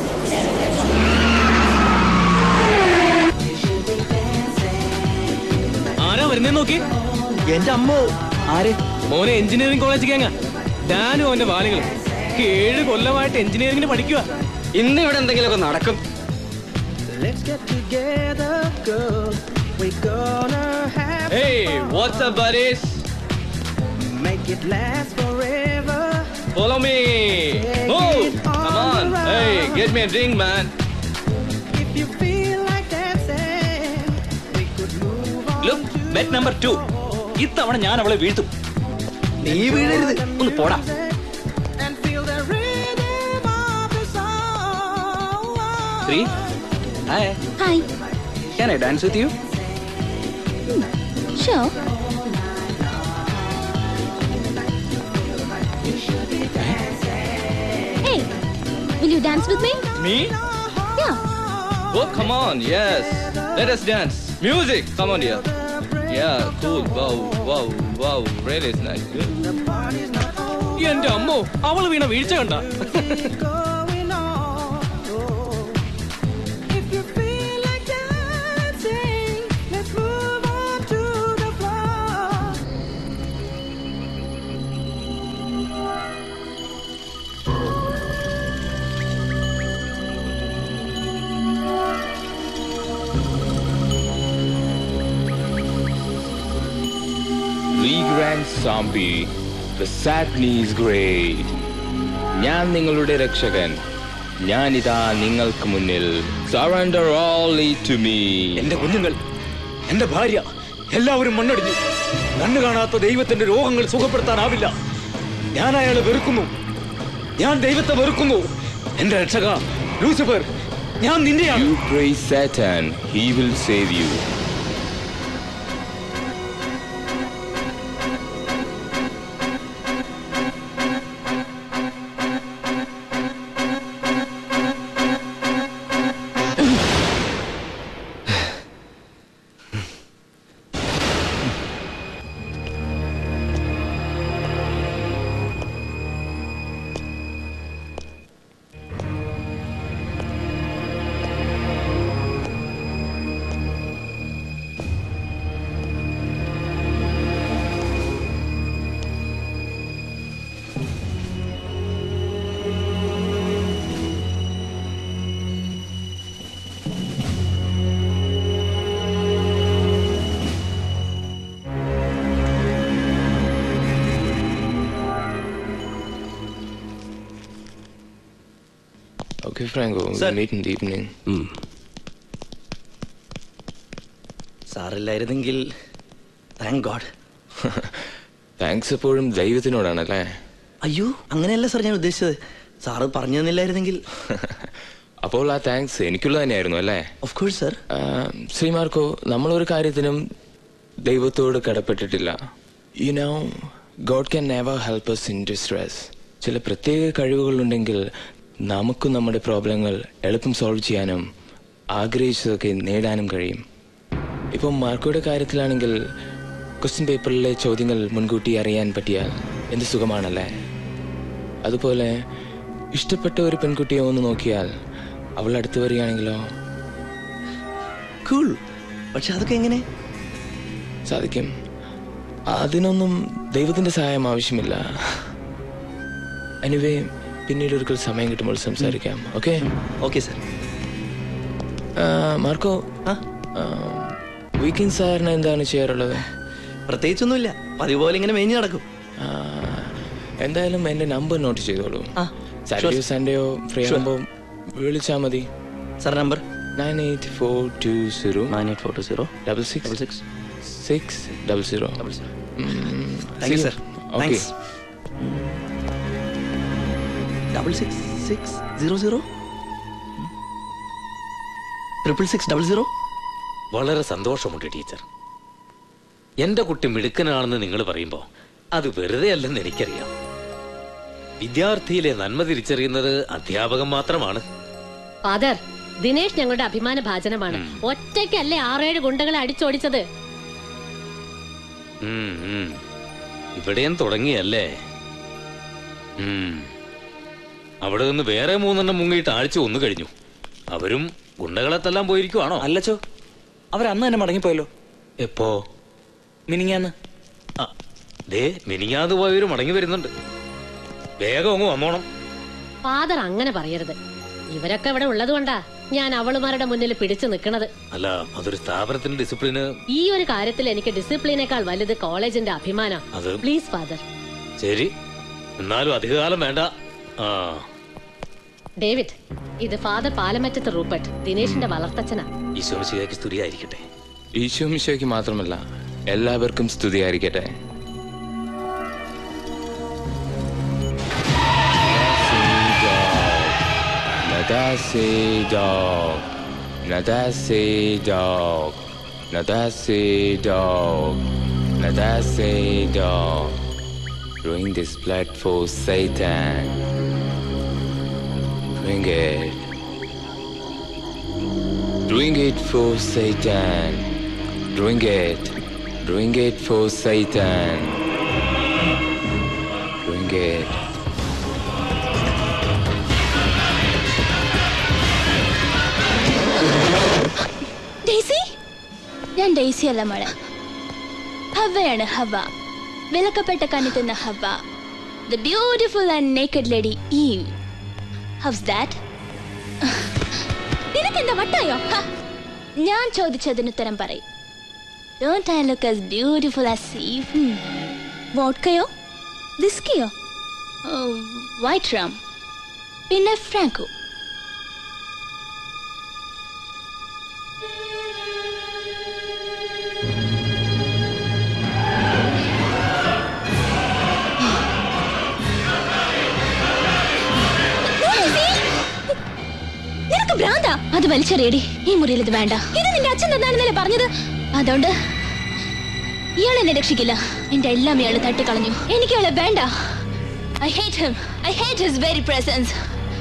ആരാ വരുന്നേ നോക്കി എന്റെ അമ്മോ ആര് മോനെ എഞ്ചിനീയറിംഗ് കോളേജ് കേങ്ങ ഞാനും അവന്റെ വാലികളും ഏഴ് കൊല്ലമായിട്ട് എഞ്ചിനീയറിംഗിന് പഠിക്കുക ഇന്ന് ഇവിടെ എന്തെങ്കിലുമൊക്കെ നടക്കും Let's get together, girl. We're gonna have Hey, what's up, buddies? make it last forever. Follow me. Move. Come on. Hey, get me a drink, man. If you feel like dancing, we could move on. Look bet number two ഇത്തവണ ഞാൻ അവളെ വീഴ്ത്തും നീ വീഴരുത് ഒന്ന് പോടാ and feel the rhythm of the song. Sree hi hi can I dance with you show Hey, will you dance with me? Me? Yeah. Oh, come on. Yes. Let us dance. Music. Come on, dear. Yeah, cool. Wow, wow, wow. Really nice. Good. എന്റെ അമ്മോ അവള് വീണ വീഴ്ച കണ്ട Going on. If you thanks സാംബി the Satan is great ഞാൻ നിങ്ങളുടെ രക്ഷകൻ ഞാനിതാ നിങ്ങൾക്ക് മുന്നിൽ സറണ്ടർ ഓൾ ടു മീ എന്റെ കുഞ്ഞുങ്ങൾ എന്റെ ഭാര്യ എല്ലാവരും മണ്ണടിഞ്ഞു കണ്ണു കാണാത്ത ദൈവത്തിന്റെ രോഗങ്ങൾ സുഖപ്പെടുത്താനാവില്ല ഞാൻ അയാളെ വെറുക്കുന്നു ഞാൻ ദൈവത്തെ വെറുക്കുന്നു എന്റെ രക്ഷക ലൂസിഫർ ഞാൻ നിന്റെയാണ് You praise Satan, he will save you. Okay, Franco, we'll meet in the evening. സാറില്ലായിരുന്നെങ്കിൽ താങ്ക് ഗോഡ് താങ്ക്സ് എപ്പോഴും ദൈവത്തിനോടാണല്ലേ അയ്യോ അങ്ങനെയല്ല സാർ ഞാൻ ഉദ്ദേശിച്ചത് സാറ് പറഞ്ഞു തന്നില്ലായിരുന്നെങ്കിൽ അപ്പോൾ ആ താങ്ക്സ് എനിക്കുള്ള തന്നെയായിരുന്നു അല്ലേ of course sir Sree Marco നമ്മൾ ഒരു കാര്യത്തിനും ദൈവത്തോട് കടപ്പെട്ടിട്ടില്ല you know God can never help us in distress ചില പ്രത്യേക കഴിവുകളുണ്ടെങ്കിൽ നമുക്കും നമ്മുടെ പ്രോബ്ലങ്ങൾ എളുപ്പം സോൾവ് ചെയ്യാനും ആഗ്രഹിച്ചതൊക്കെ നേടാനും കഴിയും ഇപ്പം മാർക്കോയുടെ കാര്യത്തിലാണെങ്കിൽ ക്വസ്റ്റ്യൻ പേപ്പറിലെ ചോദ്യങ്ങൾ മുൻകൂട്ടി അറിയാൻ പറ്റിയാൽ എന്ത് സുഖമാണല്ലേ അതുപോലെ ഇഷ്ടപ്പെട്ട ഒരു പെൺകുട്ടിയെ ഒന്ന് നോക്കിയാൽ അവൾ അടുത്ത് വരികയാണെങ്കിലോ കൂൾ പക്ഷെ അതൊക്കെ എങ്ങനെ സാധിക്കും അതിനൊന്നും ദൈവത്തിന്റെ സഹായം ആവശ്യമില്ല എനിവേ പിന്നീട് ഒരിക്കൽ സമയം കിട്ടുമ്പോൾ സംസാരിക്കാം okay okay sir Marco weekend സാറിന് എന്താണ് ചെയ്യാറുള്ളത് പ്രത്യേകിച്ചൊന്നുമില്ല പതിവ് പോലെ ഇങ്ങനെ മേഞ്ഞു നടക്കും ആ, എന്തായാലും എന്റെ നമ്പർ നോട്ട് ചെയ്തോളൂ ആ, സാറ്റർഡേയോ sure. സൺഡേയോ ഫ്രീ Sure. ആകുമ്പോൾ വിളിച്ചാൽ മതി sir number nine eight four two zero nine eight four two zero double six double six six double zero double zero thank you sir okay thanks double six six zero zero triple six double zero വളരെ സന്തോഷമുണ്ട് teacher എന്റെ കുട്ടി മിടുക്കനാണെന്ന് നിങ്ങൾ പറയുമ്പോൾ അത് വെറുതെ അല്ലെന്ന് എനിക്കറിയാം വിദ്യാർത്ഥിയിലെ നന്മ തിരിച്ചറിയുന്നത് അധ്യാപകൻ മാത്രമാണ് ഫാദർ ദിനേശ് ഞങ്ങളുടെ അഭിമാന ഭാജനമാണ് ഒറ്റയ്ക്കല്ലേ ആറേഴ് ഗുണ്ടകളെ അടിച്ചോടിച്ചത് ഉം, ഉം. ഇവിടെയും തുടങ്ങിയല്ലേ ഉം. അവിടെ നിന്ന് വേറെ മൂന്നെണ്ണം മുങ്ങിയിട്ട് ആഴ്ച ഒന്ന് കഴിഞ്ഞു അവരും ഗുണ്ടകളെ തല്ലാൻ പോയിരിക്കുവാണോ അല്ലച്ചോ അവർ അന്ന് തന്നെ മടങ്ങിപ്പോയല്ലോ എപ്പോ മിനിങ്ങാന്ന് ദേ മിനിങ്ങാതെ പോയവര് മടങ്ങി വരുന്നുണ്ട് വേഗം അങ്ങ് വന്നോണം ഫാദർ അങ്ങനെ പറയരുത് ഇവരൊക്കെ ഇവിടെ ഉള്ളത് കൊണ്ടാ ഞാൻ അവളുമാരുടെ മുന്നിൽ പിടിച്ചു നിൽക്കണത് അല്ല അതൊരു സ്ഥാപനത്തിന്റെ ഡിസിപ്ലിന് ഈ ഒരു കാര്യത്തിൽ എനിക്ക് ഡിസിപ്ലിനേക്കാൾ വലുത് കോളേജിന്റെ അഭിമാന അത് പ്ലീസ് ഫാദർ ശരി എന്നാലും അധികകാലം വേണ്ട ആ ഡേവിഡ് ഇത് ഫാദർ പാലമറ്റത്ത് റൂപ്പർട്ട് ദിനേശിന്റെ വളർത്തച്ഛനാ ഈശോമിശിഹായ്ക്ക് സ്തുതിയായിരിക്കട്ടെ ഈശോ മിശോയ്ക്ക് മാത്രമല്ല എല്ലാവർക്കും സ്തുതിയായിരിക്കട്ടെ Nadase dog, Nadase dog, Nadase dog, Nadase dog. Bring this blood for Satan. Bring it. Bring it for Satan. Bring it. Bring it for Satan. Bring it. Daisy ഞാൻ Daisy അല്ല മോളെ ഹവയാണ് ഹവ വിലക്കപ്പെട്ട കണ്ണിത്തുന്ന Hava the beautiful and naked lady Eve how's that നിനക്കെന്താ വട്ടായോ ഹ? ഞാൻ ചോദിച്ചതിന് ഉത്തരം പറയും don't I look as beautiful as Eve വോഡ്കയോ വിസ്കിയോ വൈറ്റ് റാം പിന്നെ ഫ്രാങ്കോ നിനക്ക് ഭ്രാന്താ അത് വലിച്ചെറിയടി ഈ മുറിയിൽ ഇത് വേണ്ട ഇത് നിന്റെ അച്ഛൻ തന്നാണെന്നല്ലേ പറഞ്ഞത് അതുകൊണ്ട് ഇയാൾ എന്നെ രക്ഷിക്കില്ല എന്റെ എല്ലാം ഇയാൾ തട്ടിക്കളഞ്ഞു എനിക്ക് ഇയാളെ വേണ്ട I hate him I hate his very presence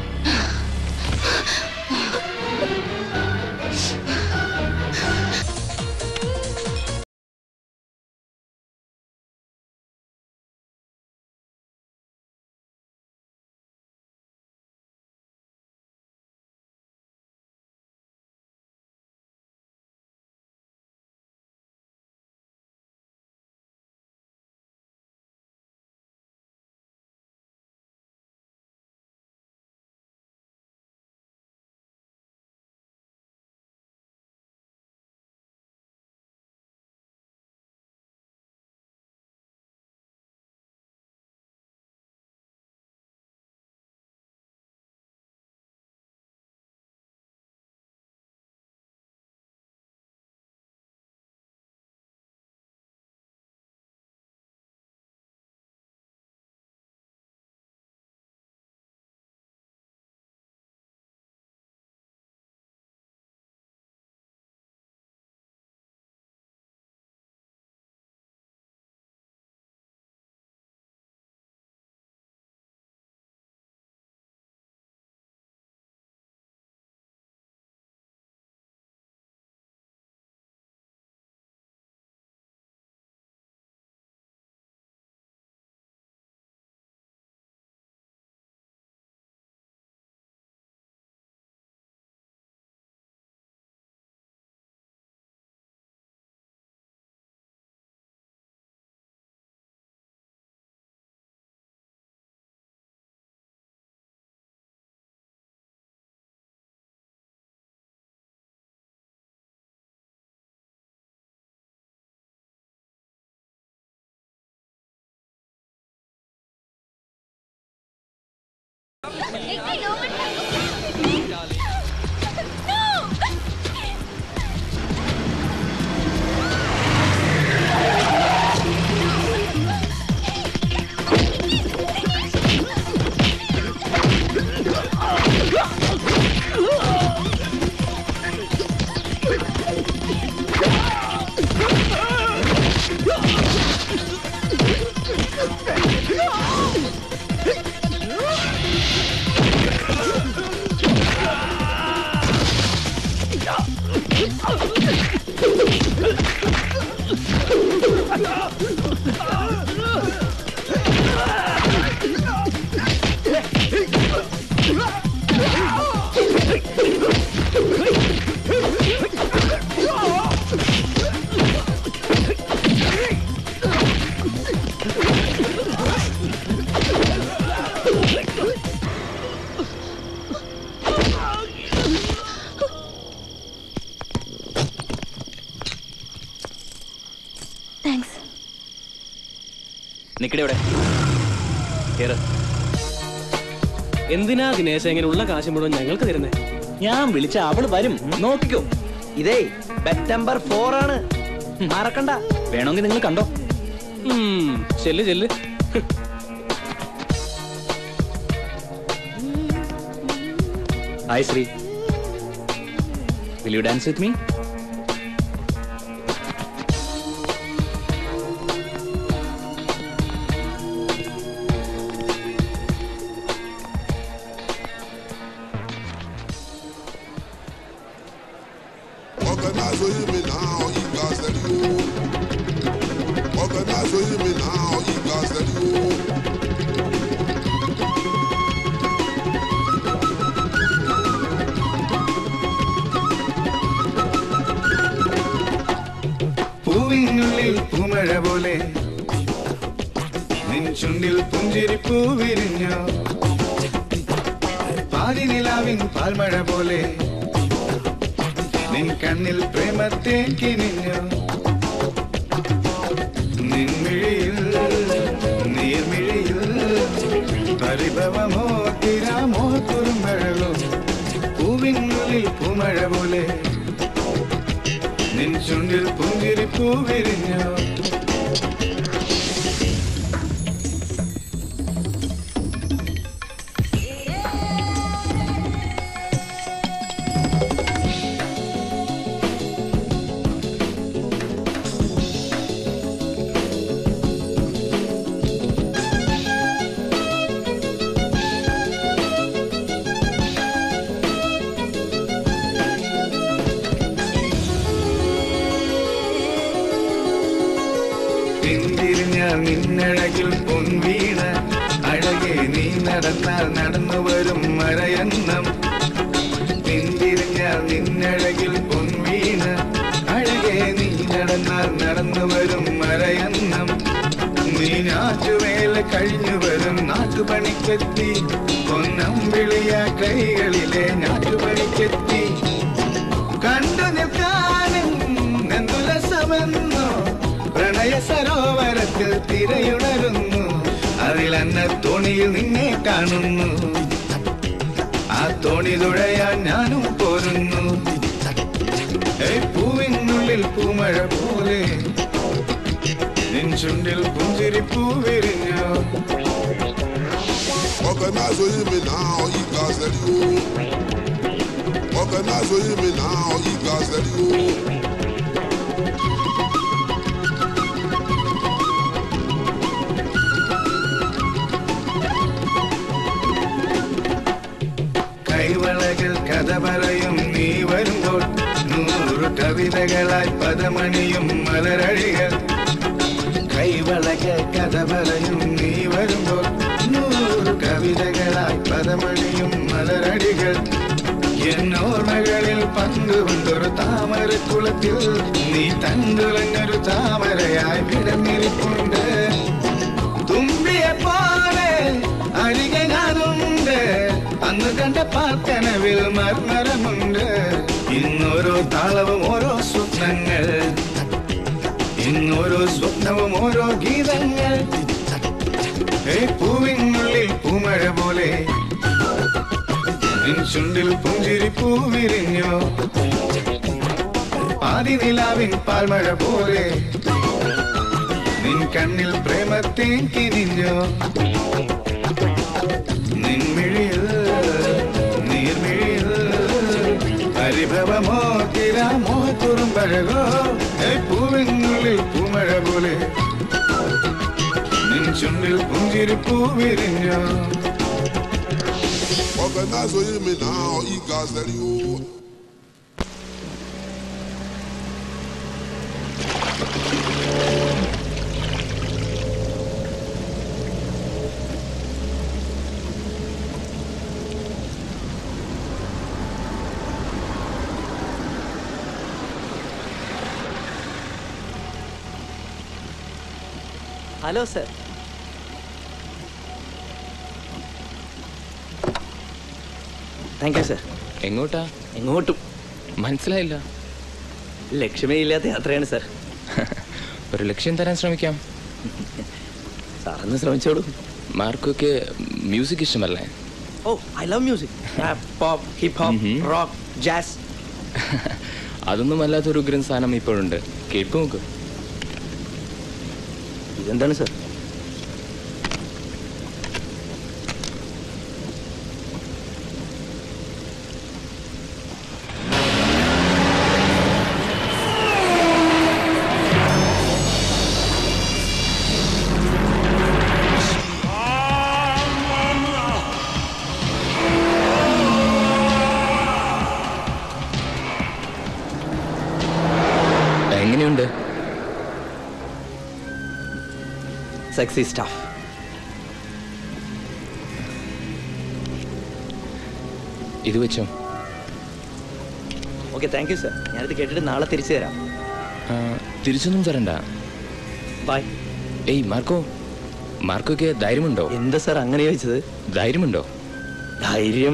thanks നിക്കടെ ഇവിടെ കേറ് എന്തിനാ ദിനേശ ഇങ്ങനെയുള്ള കാശ് മുഴുവൻ ഞങ്ങൾക്ക് തരുന്നേ ഞാൻ വിളിച്ച അവള് വരും നോക്കിക്കോ ഇതേ സെപ്റ്റംബർ ഫോർ ആണ് മറക്കണ്ട വേണമെങ്കിൽ നിങ്ങൾ കണ്ടോ ഉം, ചെല്ല് ചെല്ല് hi Sree will you dance with me Organize with me now, you guys let go. Organize with me now, you guys let go. പൂവിനുള്ളിൽ പൂമഴ പോലെ നിൻ ചുണ്ടിൽ പുഞ്ചിരി പൂവിരിഞ്ഞു പാതിനിലാവിൻ പാൽമഴ പോലെ നിൻ കണ്ണിൽ പ്രേമത്തേൻ കിനിഞ്ഞു നിൻമിഴിയിൽ നിൻ ചുണ്ടിൽ പുഞ്ചിരിപ്പൂ വിരിഞ്ഞോ പിന്തിരിഞ്ഞാൽ നിന്നഴകിൽ പൊൻവീണ അഴകെ നീ നടന്നാൽ നടന്നു വരും മരയന്നം പിന്തിരിഞ്ഞാൽ നിന്നഴകിൽ പൊൻവീണ അഴകെ നീ നടന്നാൽ നടന്നു വരും മരയന്നം നീ ഞാറ്റുവേല കഴിഞ്ഞു വരും നാട്ടുപണിക്കെത്തി പൊന്നം വിളിയ കൈകളിലെ ഞാറ്റുപണിക്കെത്തി കണ്ടു നിൽക്കാനും നെന്തുലസമെന്നോ പ്രണയ സരോവരത്തിൽ തിരയുണരുന്നു അതിലെന്ന തോണിയിൽ നിന്നെ കാണുന്നു ആ തോണി തുഴയാൻ ഞാനും പോരുന്നു ഏയ് പൂവിനുള്ളിൽ പൂമഴ പോലെ നിൻ ചുണ്ടിൽ പുഞ്ചിരി പൂവിരിഞ്ഞോ Organize with me now, you guys let you. Organize with me now, you guys let you. കൈവളകൾ കഥ പറയും നീ വരുമ്പോൾ നൂറ് കവിതകളായി പദമണിയും മലരഴികൾ കൈവളകൾ കഥ പറയും നീ വരുമ്പോൾ നൂറ് കവിതകളായി പദമണിയും മലരടികൾ എന്നോർമ്മകളിൽ പങ്കുകൊണ്ടൊരു താമരക്കുളത്തിൽ നീ തണ്ടുലഞ്ഞൊരു താമരയായി വിടന്നിരിപ്പുണ്ട് തുമ്പിയെ പോലെ അരികെ ഞാനുണ്ട് അന്ന് കണ്ട പാർക്കനവിൽ മർമരമുണ്ട് ഇന്നോരോ താളവും ഓരോ സ്വപ്നങ്ങൾ ഇന്നോരോ സ്വപ്നവും ഓരോ ഗീതങ്ങൾ ഏയ് പൂവിനുള്ളിൽ പൂമഴ പോലെ നിൻ ചുണ്ടിൽ പുഞ്ചിരി പൂവിരിഞ്ഞോ പാതി നിലാവിൻ പാൽമഴ പോലെ നിൻ കണ്ണിൽ പ്രേമത്തേൻ കിരിഞ്ഞോ നിൻമിഴിയിൽ നീർമിഴിയിൽ പരിഭവമോ തിരാമോ കുറുമ്പഴകോ ഏയ് പൂവിനുള്ളിൽ പൂമഴ പോലെ നിൻ ചുണ്ടിൽ പുഞ്ചിരി പൂവിരിഞ്ഞോ Organize with me now, you guys let you. Hello sir thank you sir എങ്ങോട്ടാ എങ്ങോട്ടും മനസ്സിലായില്ല ലക്ഷ്യമേ ഇല്ലാത്ത യാത്രയാണ് സർ ഒരു ലക്ഷ്യം തരാൻ ശ്രമിക്കാം സാറൊന്ന് ശ്രമിച്ചോളൂ മാർക്കൊക്കെ മ്യൂസിക് ഇഷ്ടമല്ലേ ഓ I love music pop hip hop rock jazz അതൊന്നും അല്ലാത്തൊരു ഉഗ്രൻ സാധനം ഇപ്പോഴുണ്ട് കേൾപ്പ് നോക്ക് ഇതെന്താണ് സർ എങ്ങനെയുണ്ട് സെക്സി സ്റ്റാഫ് ഇത് വെച്ചോ ഓക്കെ താങ്ക് യു സർ ഞാനിത് കേട്ടിട്ട് നാളെ തിരിച്ചു തരാം ആ, തിരിച്ചൊന്നും തരണ്ട ബൈ ഏയ് മാർക്കോ മാർക്കൊക്കെ ധൈര്യമുണ്ടോ എന്താ സർ അങ്ങനെ ചോദിച്ചത് ധൈര്യമുണ്ടോ ധൈര്യം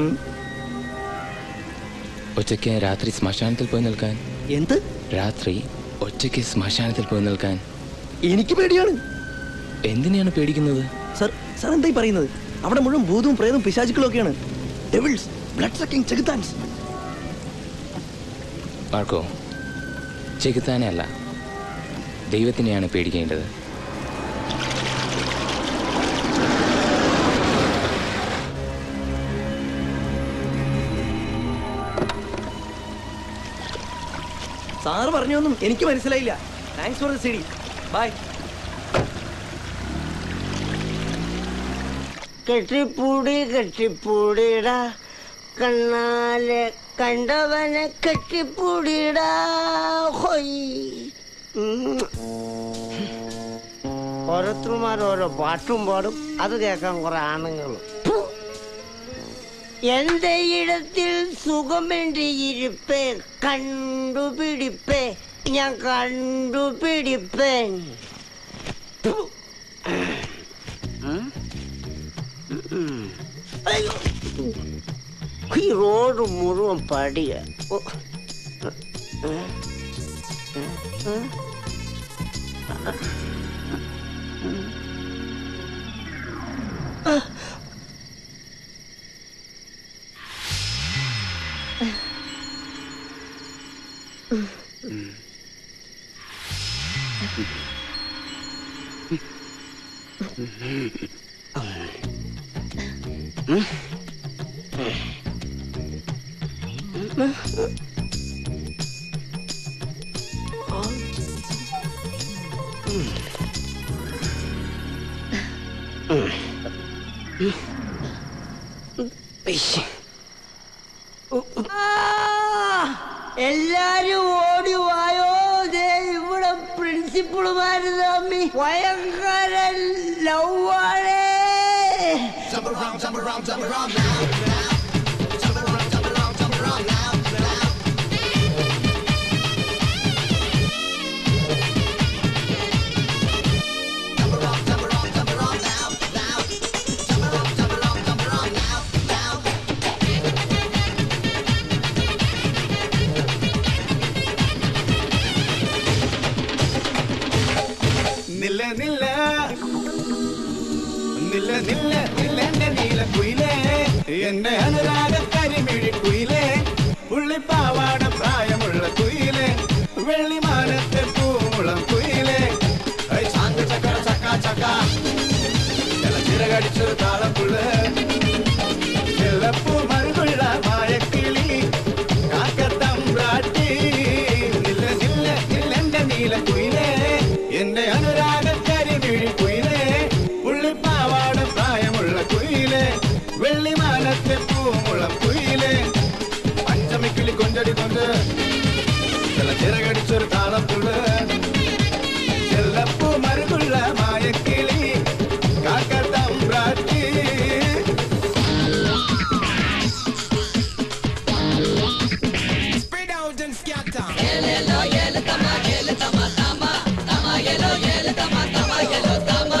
ഒറ്റയ്ക്ക് രാത്രി ശ്മശാനത്തിൽ പോയി നിൽക്കാൻ എന്ത് രാത്രി ഒറ്റയ്ക്ക് ശ്മശാനത്തിൽ പോയി നിൽക്കാൻ എനിക്ക് പേടിയാണ് എന്തിനെയാണ് പേടിക്കുന്നത് സർ സർ എന്തായി പറയുന്നത് അവിടെ മുഴുവൻ ഭൂതവും പ്രേതവും പിശാചുക്കളും ഒക്കെയാണ് ഡെവിൾസ് ബ്ലഡ് സക്കിംഗ് ചെകുത്താൻസ് മാർക്കോ ചെകുത്താനെ അല്ല ദൈവത്തിനെയാണ് പേടിക്കേണ്ടത് സാറ് പറഞ്ഞൊന്നും എനിക്ക് മനസ്സിലായില്ല thanks for the CD bye കെട്ടിപ്പൂടി കെട്ടിപ്പൂടിടാ കണ്ണാലെ കണ്ടവനെ കെട്ടിപ്പൂടിടാ ഹൊയ് ഉം. ഓരോരുത്തർമാർ ഓരോ പാട്ടും പാടും അത് കേൾക്കാൻ കുറെ ആണുങ്ങളും ഫു. എന്റെ ഇടത്തിൽ സുഖമെന്റെ ഇരിപ്പേ കണ്ടുപിടിപ്പേ ഞാൻ കണ്ടുപിടിപ്പേൻ ഫു. ഉം. ഉം. അയ്യോ. ഈ റോഡ് മുഴുവൻ പടിയ ഓ. ഏ? ഏ? ഏ? ആ. എല്ലാരും ഓടി വായോ ദേ ഇവിടെ പ്രിൻസിപ്പളുമാര് തമ്മി ഭയങ്കര ലവാണേ നില്ല നില്ല നില്ല നില്ല നില്ല എന്റെ നീല കുയിലേ എന്റെ അനുരാഗ കരിമിഴി കുയിലേ പുള്ളിപ്പാവാട പ്രായമുള്ള കുയിലേ വെള്ളിമാനത്തെ പൂമുളം കുയിലേ ഐ ചാന്ത ചക്കര ചക്ക ചക്ക ചിറകടിച്ചൊരു താളപ്പുള്ള് ചെല്ലപ്പൂ മറുകുള്ള മായക്കിളി കാക്കത്തമ്പ്രാട്ടി നില്ല നില്ല നില്ല എന്റെ നീല കുയിലേ എന്റെ അനുരാഗ കരിമിഴി കുയിലേ പുള്ളിപ്പാവാട പ്രായമുള്ള കുയിലേ വെള്ളിമാനത്തെ പൂമുളം കുയിലേ പഞ്ചമിക്കിളി കൊഞ്ചടി കൊണ്ട് ചില ചിറകടിച്ചൊരു താളപ്പുള്ള് ചെല്ലപ്പൂ മരുകുള്ള മായക്കിളി കാക്കത്തമ്പ്രാട്ടി Spread out and scatter. Yellow, yellow, tama, yellow, tama, tama, tama, yellow, yellow, tama, tama, yellow, tama.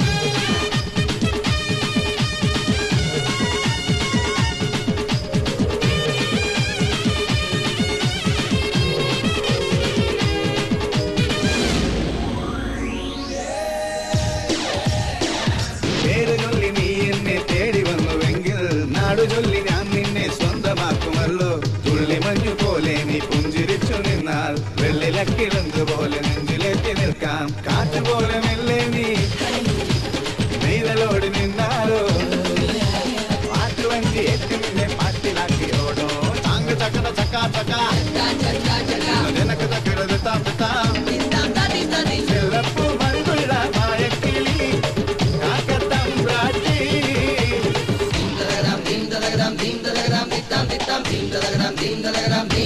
പേര് ചൊല്ലി നീ എന്നെ തേടി വന്നുവെങ്കിൽ നാടു ചൊല്ലി ഞാൻ നിന്നെ സ്വന്തമാക്കുമല്ലോ തുള്ളി മഞ്ഞു പോലെ നീ പുഞ്ചിരിച്ചു നിന്നാൽ വെള്ളിലക്കിളന്ത് പോലെ നെഞ്ചിലേക്ക് നിൽക്കാം കാറ്റ് പോലെ മെല്ലെ നീ നെയ്തലോട് നിന്നാലോ പാട്ടുവഞ്ചി ഏറ്റി നിന്നെ പാട്ടിലാക്കിയോടോ താങ്ക ചക്കട ചക്ക ചക്ക നിനക്ക് ചക്കരത് താം താം ചെല്ലപ്പൂ മരുകുള്ള മായക്കിളി കാക്കത്തമ്പ്രാട്ടി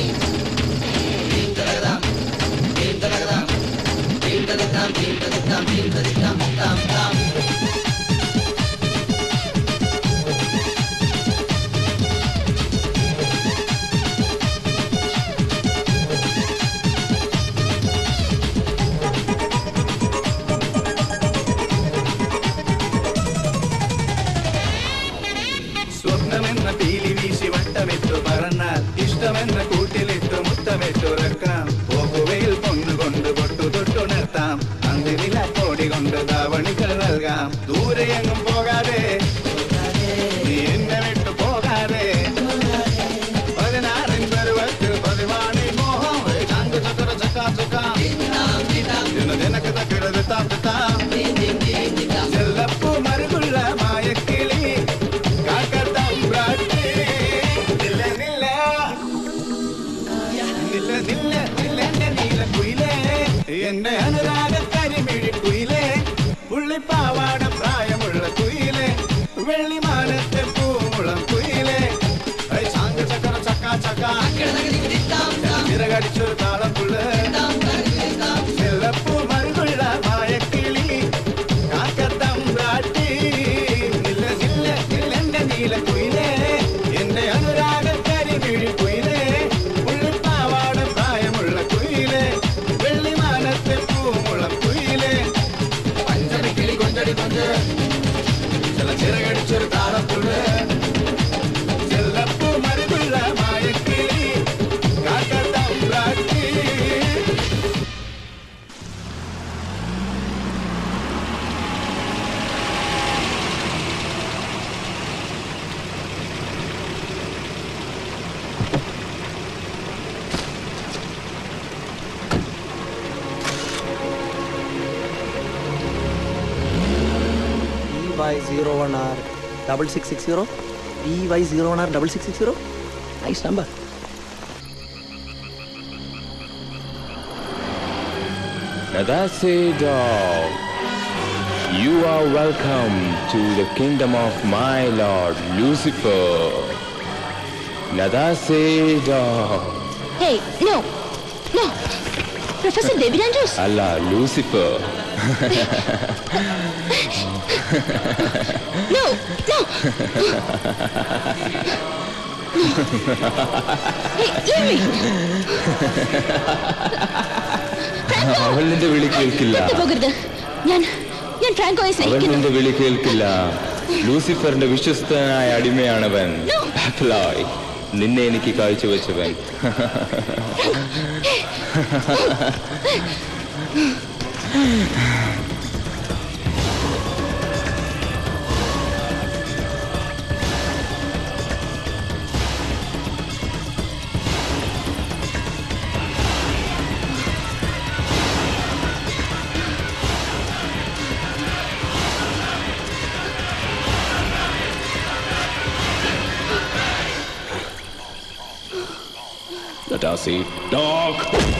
Ding എന്റെ അനുരാഗ കരിമിഴി കുയിലേ പുള്ളിപ്പാവാട പ്രായമുള്ള കുയിലേ വെള്ളിമാനത്തെ പൂമുളം കുയിലേ ഐ ചാങ്ക ചക്കര ചക്ക ചക്ക ചിറകടിച്ചൊരു താളം പുള്ള് ചെല്ലപ്പൂ മറുകുള്ള മായക്കിളി കാക്കത്തമ്പ്രാട്ടി നില്ല നില്ല നില്ലെന്റെ നീല കുയിലേ എന്റെ അനുരാഗ കരിമിഴി കുയിലേ പുള്ളിപ്പാവാട പ്രായമുള്ള കുയിലേ വെള്ളിമാനത്തെ പൂമുളം കുയിലേ പഞ്ചമി കിളി കൊഞ്ചടി കൊഞ്ച് ചില ചിറകടിച്ചൊരു താളപ്പുള്ള് ചെല്ലപ്പൂ മരുകുള്ള മായക്കിളി കാക്കത്തമ്പ്രാട്ടി Y zero one R double six six zero V Y zero one R double six six zero nice number Now that's it, dog. You are welcome to the kingdom of my lord Lucifer. Now that's it, dog. Hey no no professor ദേവിരാൻ ജോസ് അല്ല Lucifer no no അവൾ നിന്റെ വിളി കേൾക്കില്ല പോകരുത് ഞാൻ ഞാൻ ഫ്രാങ്കോയെ അവൻ സ്നേഹിക്കുന്നു നിന്റെ വിളി കേൾക്കില്ല ലൂസിഫറിന്റെ വിശ്വസ്തനായ അടിമയാണവൻ ബാപ്ലോയ് നിന്നെ എനിക്ക് കാഴ്ചവെച്ചവൻ That's it, dog.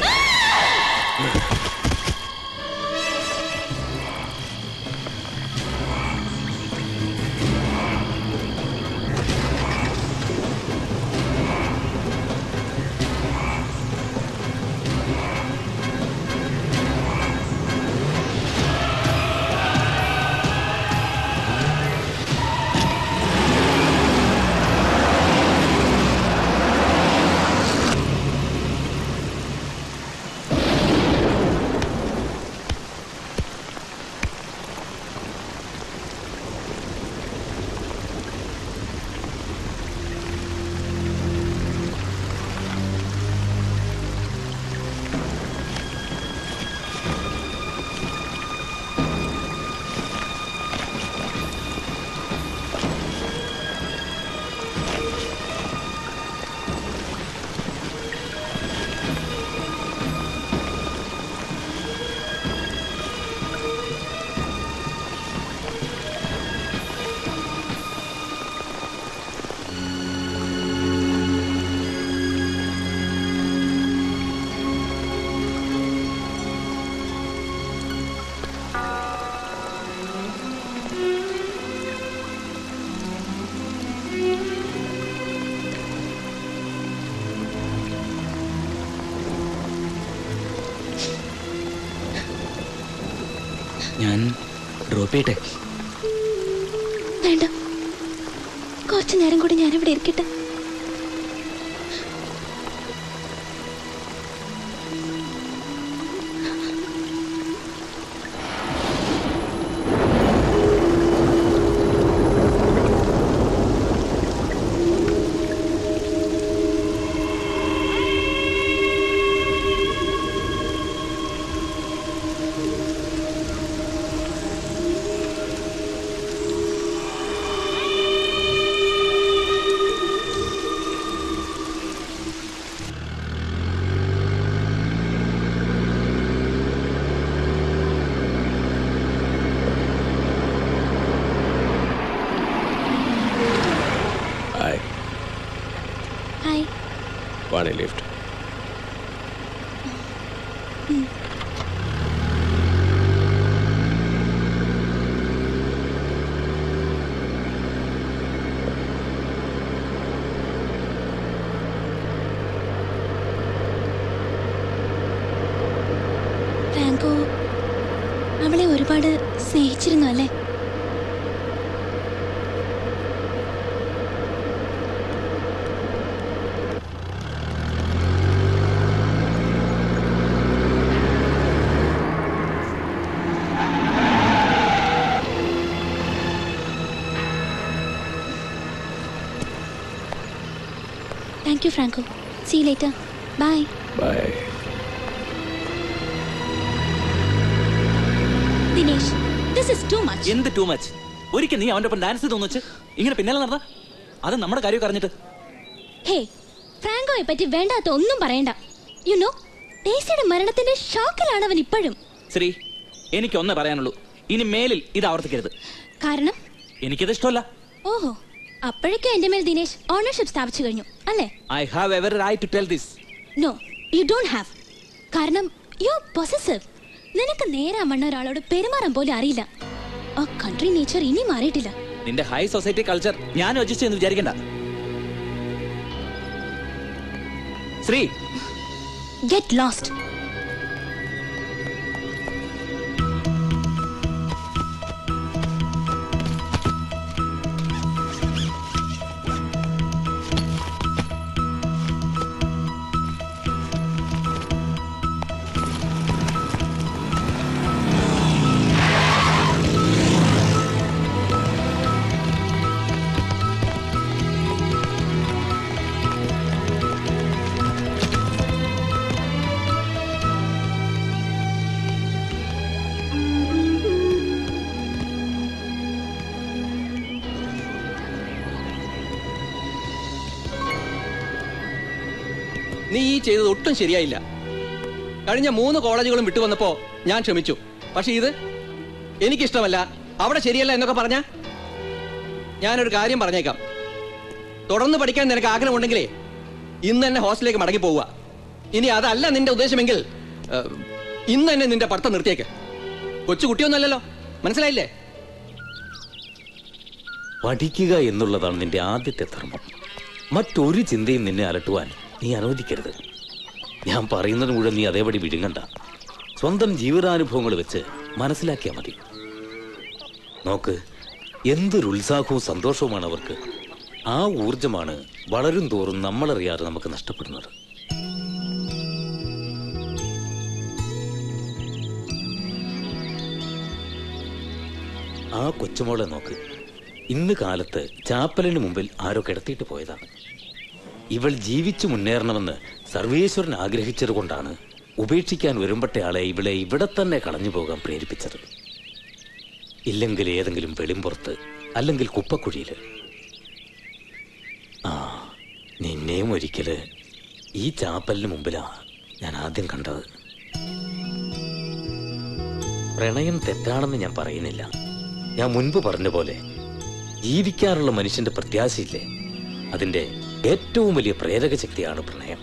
ഞാൻ ഡ്രോപ്പ് ചെയ്യട്ടെ വേണ്ട കുറച്ചു നേരം കൂടി ഞാനിവിടെ ഇരിക്കട്ടെ ഹായ് ഹായ് വാണി ലിഫ്റ്റ് ഉം. ഫ്രാങ്കോ അവളെ ഒരുപാട് സ്നേഹിച്ചിരുന്നു അല്ലേ thank you Franco see later bye bye Dinesh this is too much എന്ത് ടൂ മച്ച് ഒരിക്കൽ നീ അവന്റെ ഒപ്പം ഡാൻസ് ചെയ്തൊന്നു വെച്ച് ഇങ്ങനെ പിന്നാലെ നടന്ന അത് നമ്മുടെ കാര്യം അറിഞ്ഞിട്ട് ഹേ ഫ്രാങ്കോയെ പറ്റി വേണ്ടാത്ത ഒന്നും പറയണ്ട യു നോ ഡേസിയുടെ മരണത്തിന്റെ ഷോക്കിലാണ് അവൻ ഇപ്പോഴും ശ്രീ എനിക്ക് ഒന്നേ പറയാനുള്ളൂ ഇനി മേലിൽ ഇത് ആവർത്തിക്കരുത് കാരണം എനിക്കത് ഇഷ്ടമല്ല ഓഹോ അപ്പോഴേക്കും എന്റെ മേൽ ദിനേശ് ഓണർഷിപ്പ് സ്ഥാപിച്ചു കഴിഞ്ഞു അല്ലേ I have ever right to tell this no you don't have കാരണം യു പൊസസീവ് നിനക്ക് നേരാ മണ്ണ ഒരാളോട് പെരുമാറാൻ പോലും അറിയില്ല ആ കൺട്രി നേച്ചർ ഇനി മാറിയിട്ടില്ല നിന്റെ ഹൈ സൊസൈറ്റി കൾച്ചർ ഞാൻ യോജിച്ചു എന്ന് വിചാരിക്കണ്ട ശ്രീ ഗെറ്റ് ലോസ്റ്റ് നീ ഈ ചെയ്തത് ഒട്ടും ശരിയായില്ല കഴിഞ്ഞ മൂന്ന് കോളേജുകളും വിട്ടു വന്നപ്പോ ഞാൻ ക്ഷമിച്ചു പക്ഷെ ഇത് എനിക്കിഷ്ടമല്ല അവിടെ ശരിയല്ല എന്നൊക്കെ പറഞ്ഞ ഞാനൊരു കാര്യം പറഞ്ഞേക്കാം തുടർന്ന് പഠിക്കാൻ നിനക്ക് ആഗ്രഹമുണ്ടെങ്കിലേ ഇന്ന് തന്നെ ഹോസ്റ്റലിലേക്ക് മടങ്ങി പോവുക ഇനി അതല്ല നിന്റെ ഉദ്ദേശമെങ്കിൽ ഏഹ്, ഇന്ന് തന്നെ നിന്റെ പഠിത്തം നിർത്തിയേക്ക് കൊച്ചു കുട്ടിയൊന്നുമല്ലല്ലോ മനസ്സിലായില്ലേ പഠിക്കുക എന്നുള്ളതാണ് നിന്റെ ആദ്യത്തെ ധർമ്മം മറ്റൊരു ചിന്തയും നിന്നെ അലട്ടുവാൻ നീ അനുവദിക്കരുത് ഞാൻ പറയുന്നത് മുഴുവൻ നീ അതേപടി വിഴുങ്ങണ്ട സ്വന്തം ജീവിതാനുഭവങ്ങൾ വെച്ച് മനസ്സിലാക്കിയാൽ മതി നോക്ക് എന്തൊരു ഉത്സാഹവും സന്തോഷവുമാണ് അവർക്ക് ആ ഊർജമാണ് വളരും തോറും നമ്മളറിയാതെ നമുക്ക് നഷ്ടപ്പെടുന്നത് ആ കൊച്ചുമോളെ നോക്ക് ഇന്ന് കാലത്ത് ചാപ്പലിന് മുമ്പിൽ ആരോ കിടത്തിയിട്ട് പോയതാണ് ഇവൾ ജീവിച്ചു മുന്നേറണമെന്ന് സർവേശ്വരൻ ആഗ്രഹിച്ചത് കൊണ്ടാണ് ഉപേക്ഷിക്കാൻ ഒരുമ്പട്ടയാളെ ഇവളെ ഇവിടെ തന്നെ കളഞ്ഞു പോകാൻ പ്രേരിപ്പിച്ചത് ഇല്ലെങ്കിൽ ഏതെങ്കിലും വെളിമ്പുറത്ത് അല്ലെങ്കിൽ കുപ്പക്കുഴിയില് ആ നിന്നെയും ഒരിക്കല് ഈ ചാപ്പലിന് മുമ്പിലാ ഞാൻ ആദ്യം കണ്ടത് പ്രണയം തെറ്റാണെന്ന് ഞാൻ പറയുന്നില്ല ഞാൻ മുൻപ് പറഞ്ഞ പോലെ ജീവിക്കാനുള്ള മനുഷ്യന്റെ പ്രത്യാശയില്ലേ അതിന്റെ ഏറ്റവും വലിയ പ്രേരക ശക്തിയാണ് പ്രണയം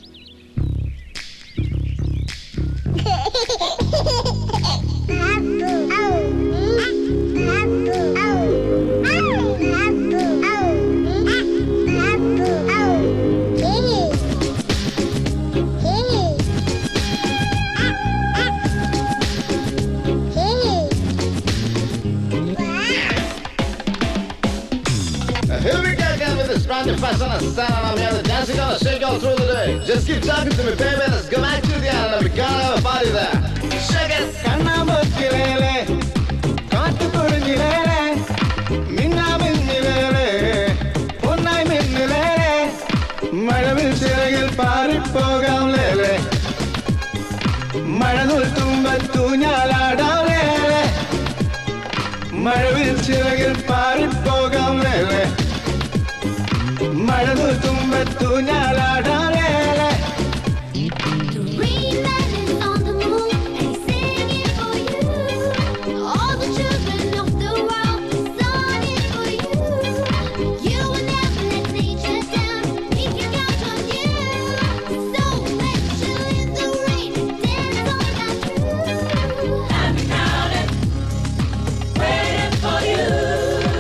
Here we go again with this brand new fashion and stand and I'm here to dance, we're gonna shake all through the day. Just keep talking to me, baby, let's go back to the island and we're gonna have a party there. Shake it! കണ്ണാമ്പൊക്കിലേലെ കാട്ടുകൊടുങ്ങിലേലെ മിന്നാമിന്നിലേലെ പൊന്നായി മിന്നിലേലെ മഴവിൽ ചിറകിൽ പാറിപ്പോകാം ലേലെ മഴനുൽ തുമ്പത്തൂഞ്ഞാലാടാം ലേലെ മഴവിൽ ചിറകിൽ പാറിപ്പോകാം ലേലെ മഴനുൽ തുമ്പത്തൂഞ്ഞാലാടാം ലേലെ Waiting for you.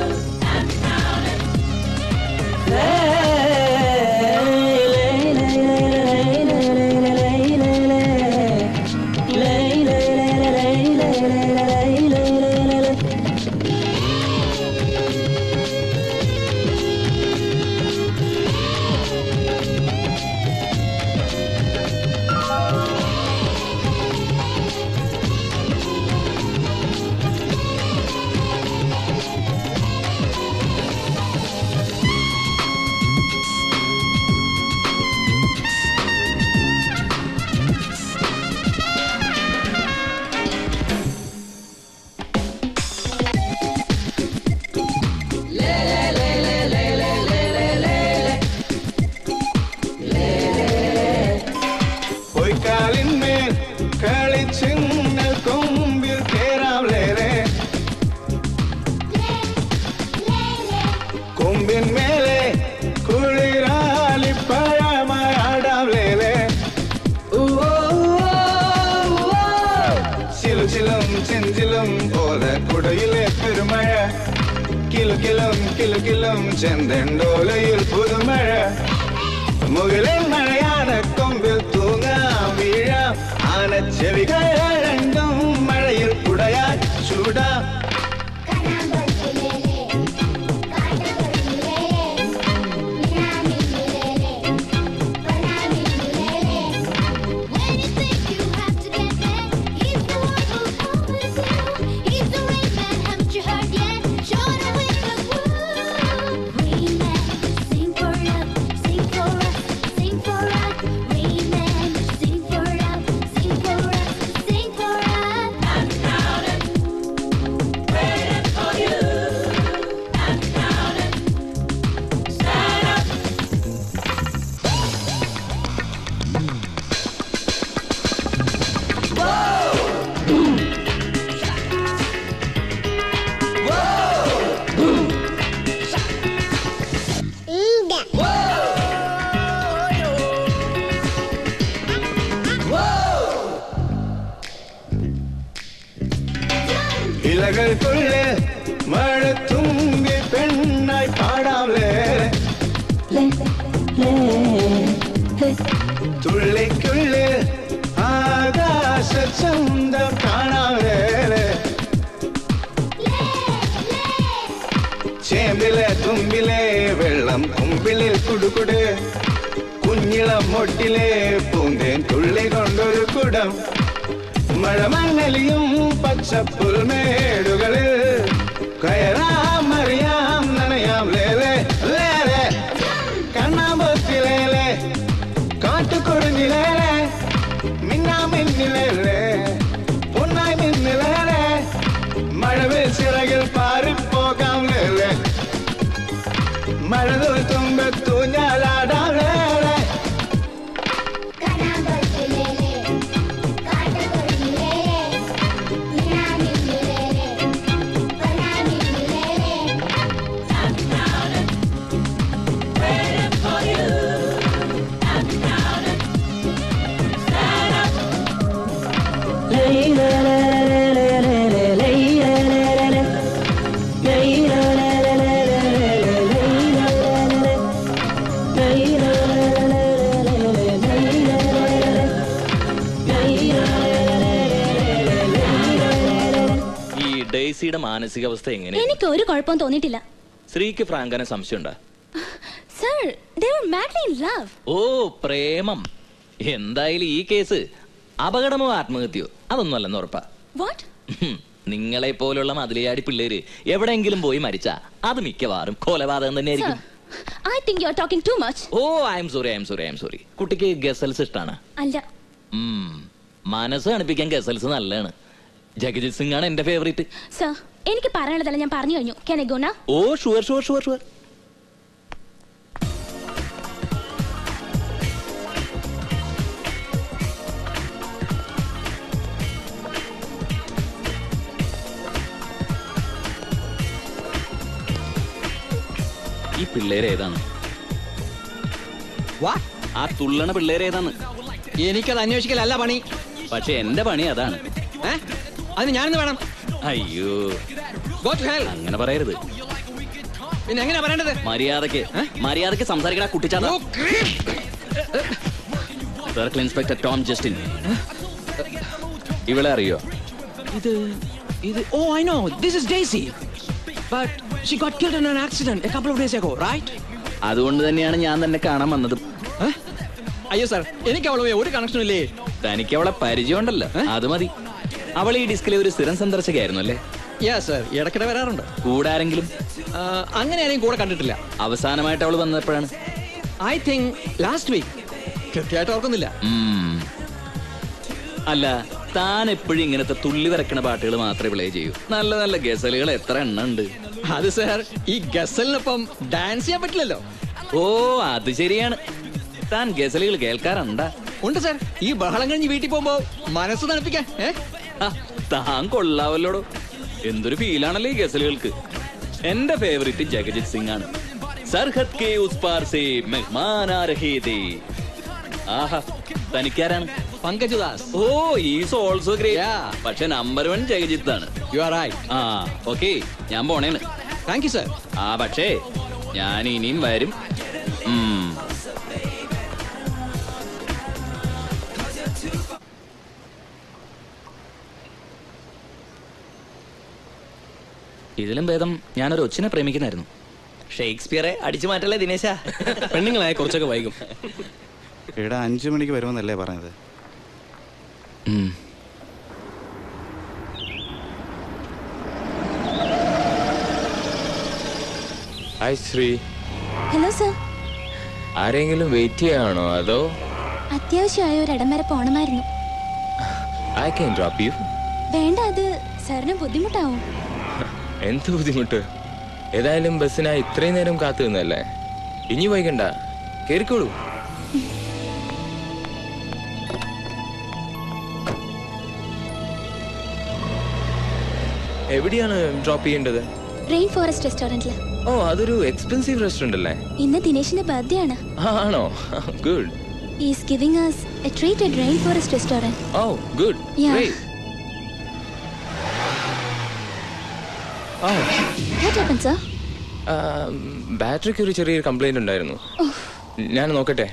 നെഞ്ചിലും ചെഞ്ചിലും പോലെ കുടയിലെ പെരുമഴ കിലുകിലും കിലുകിലും ചെന്തണ്ടോലയിൽ പുതുമഴ മുകളിൽ മഴയാണ് കൊമ്പിൽ തൂങ്ങാം വീഴാം ആനച്ചെവികൾ രണ്ടും മഴയിൽ കുടയാൻ ചൂടാം ഇലകൾക്കുള്ളിൽ മഴ തുമ്പി പെണ്ണായി പാടാമേ തുള്ളിക്കുള്ളിൽ ആകാശ ചന്തം കാണാമേ ചേമ്പിലെ തുമ്പിലെ വെള്ളം കുമ്പിളിൽ കുടുകുട് കുഞ്ഞിളം മൊട്ടിലെ പൂന്തേൻ തുള്ളി കൊണ്ടൊരു കുടം മഴമങ്ങലിയും പച്ചപ്പുൽമേടുകളിൽ കയറാം അറിയാം നനയാം ലേലെ ലേലെ കണ്ണാമ്പത്തിലേലെ കാട്ടുകൊടുങ്ങിലേലെ മിന്നാമിന്നിലേലെ പൊന്നായി മിന്നിലേലെ മഴവിൽ ചിറകിൽ പാറിപ്പോകാം ലേലെ മഴതുൽ തുമ്പത്തു ഞാലാടാം ലേലെ ഈ ഡെയ്സിയുടെ മാനസികാവസ്ഥ എങ്ങനെ എനിക്ക് ഒരു കുഴപ്പവും തോന്നിയിട്ടില്ല സ്ത്രീക്ക് ഫ്രാങ്കനെ സംശയമുണ്ടാ sir they were madly in love ഓ പ്രേമം എന്തായാലും ഈ കേസ് അപകടമോ ആത്മഹത്യയോ അതൊന്നും അല്ലെന്ന് ഉറപ്പാ what ഹും, നിങ്ങളെ പോലുള്ള മതിലയാടി പിള്ളേര് എവിടെയെങ്കിലും പോയി മരിച്ചാ അത് മിക്കവാറും കൊലപാതകം sir തന്നെയായിരിക്കും i think you are talking too much oh I'm sorry I'm sorry I'm sorry കുട്ടിക്ക് ഗസൽസ് ഇഷ്ടാണ് അല്ല ഉം, മനസ്സ് കാണിപ്പിക്കാൻ ഗസൽസ് നല്ലതാണ് ജഗജിത് സിംഗ് ആണ് എന്റെ ഫേവറേറ്റ് സർ എനിക്ക് പറയാനുള്ളതല്ല ഞാൻ പറഞ്ഞു കഴിഞ്ഞു can i go now oh sure sure sure sure ഈ പിള്ളേര് ഏതാണ് ആ തുള്ളണ പിള്ളേര് ഏതാണ് എനിക്കത് അന്വേഷിക്കലല്ല പണി പക്ഷെ എന്റെ പണി അതാണ് ഏ? അതിന് ഞാനെന്ന് വേണം അയ്യോ Go to hell. അങ്ങനെ പറയരുത് പിന്നെ എങ്ങനെയാ പറയേണ്ടത് മര്യാദക്ക് മര്യാദക്ക് സംസാരിക്കടാ കുട്ടിച്ചാത്ത സർക്കിൾ ഇൻസ്പെക്ടർ ടോം ജസ്റ്റിൻ ഇവളെ അറിയോ ഇത് ഇത് oh I know this is Daisy but she got killed in an accident a couple of days ago right അതുകൊണ്ട് തന്നെയാണ് ഞാൻ തന്നെ കാണാൻ വന്നതും അയ്യോ സാർ എനിക്ക് അവളുമായി ഒരു കണക്ഷനും ഇല്ലേ തനിക്ക് അവളെ പരിചയമുണ്ടല്ലോ അത് മതി അവൾ ഈ ഡിസ്കിലെ ഒരു സ്ഥിരം സന്ദർശകയായിരുന്നു അല്ലേ യാ സാർ ഇടയ്ക്കിടെ വരാറുണ്ട് കൂടെ ആരെങ്കിലും ആ, അങ്ങനെ ആരെയും കൂടെ കണ്ടിട്ടില്ല അവസാനമായിട്ട് അവൾ വന്നപ്പോഴാണ് ഐ തിങ്ക് ലാസ്റ്റ് വീക്ക് കൃത്യമായിട്ട് ഓർക്കുന്നില്ല ഉം. അല്ല താൻ എപ്പോഴും ഇങ്ങനത്തെ തുള്ളി വരക്കണ പാട്ടുകൾ മാത്രമേ പ്ലേ ചെയ്യൂ നല്ല നല്ല ഗസലുകൾ എത്ര എണ്ണം ഉണ്ട് അത് സാർ ഈ ഗസലിനൊപ്പം ഡാൻസ് ചെയ്യാൻ പറ്റില്ലല്ലോ ഓ അത് ശരിയാണ് താൻ ഗസലുകൾ കേൾക്കാറുണ്ടാ ഉണ്ട് സാർ ഈ ബഹളം കഴിഞ്ഞ് വീട്ടിൽ പോകുമ്പോ മനസ്സ് തണുപ്പിക്കാൻ ഏ ആ, താൻ കൊള്ളാവല്ലോടോ എന്തൊരു ഫീലാണല്ലോ ഈ ഗസലുകൾക്ക് എന്റെ ഫേവറേറ്റ് ജഗജിത് സിംഗ് ആണ് സർഹദ് കെ ഉസ് പാർ സേ മെഹ്മാൻ ആ രഹേ ഥേ. ആഹാ തനിക്കാരാണ് Pankaj Das oh is also great പക്ഷെ നമ്പർ വൺ ജഗജിത്ത് ആണ് യു ആർ റൈറ്റ് ആ ഓക്കെ ഞാൻ പോണേന്ന് താങ്ക് യു സർ ആ പക്ഷേ ഞാൻ ഇനിയും വരും ഉം. ഇതിലും ഭേദം ഞാനൊരു ഒച്ചിനെ പ്രേമിക്കുന്നായിരുന്നു ഷേക്സ്പിയറെ അടിച്ചു മാറ്റല്ലേ ദിനേശ പെണ്ണുങ്ങളായ കുറച്ചൊക്കെ വൈകും എടാ അഞ്ചു മണിക്ക് വരുമെന്നല്ലേ പറഞ്ഞത് ഹായ് ശ്രീ ഹലോ സർ ആരെങ്കിലും വെയിറ്റ് ചെയ്യാണോ അതോ അത്യാവശ്യമായ ഒരു ഇടം വരെ പോണമായിരുന്നു ഐ ക്യാൻ ഡ്രോപ്പ് യു വേണ്ട അത് സാറിന് ബുദ്ധിമുട്ടാവും എന്ത് ബുദ്ധിമുട്ട് ഏതായാലും ബസ്സിനായി ഇത്രയും നേരം കാത്തു നിന്നല്ലേ ഇനി വൈകണ്ട കേറിക്കോളൂ എവിടെയാണ് ഡ്രോപ്പ് ചെയ്യേണ്ടത് റെയിൻ ഫോറസ്റ്റ് റെസ്റ്റോറന്റില് ഓ അതൊരു എക്സ്പെൻസീവ് റെസ്റ്റോറന്റ് അല്ലേ ഇന്ന് ദിനേശിന്റെ ബർത്ത്ഡേ ആണ് ആണോ good is giving us a treat at rain forest restaurant oh good Yeah. Oh what happen sir ബാറ്ററിക്ക് ഒരു ചെറിയൊരു കംപ്ലൈന്റ് ഉണ്ടായിരുന്നു ഞാൻ നോക്കട്ടെ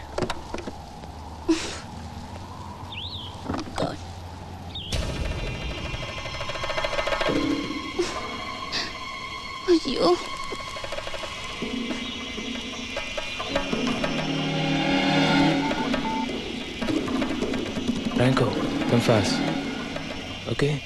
അയ്യോ Franco, come fast. Okay?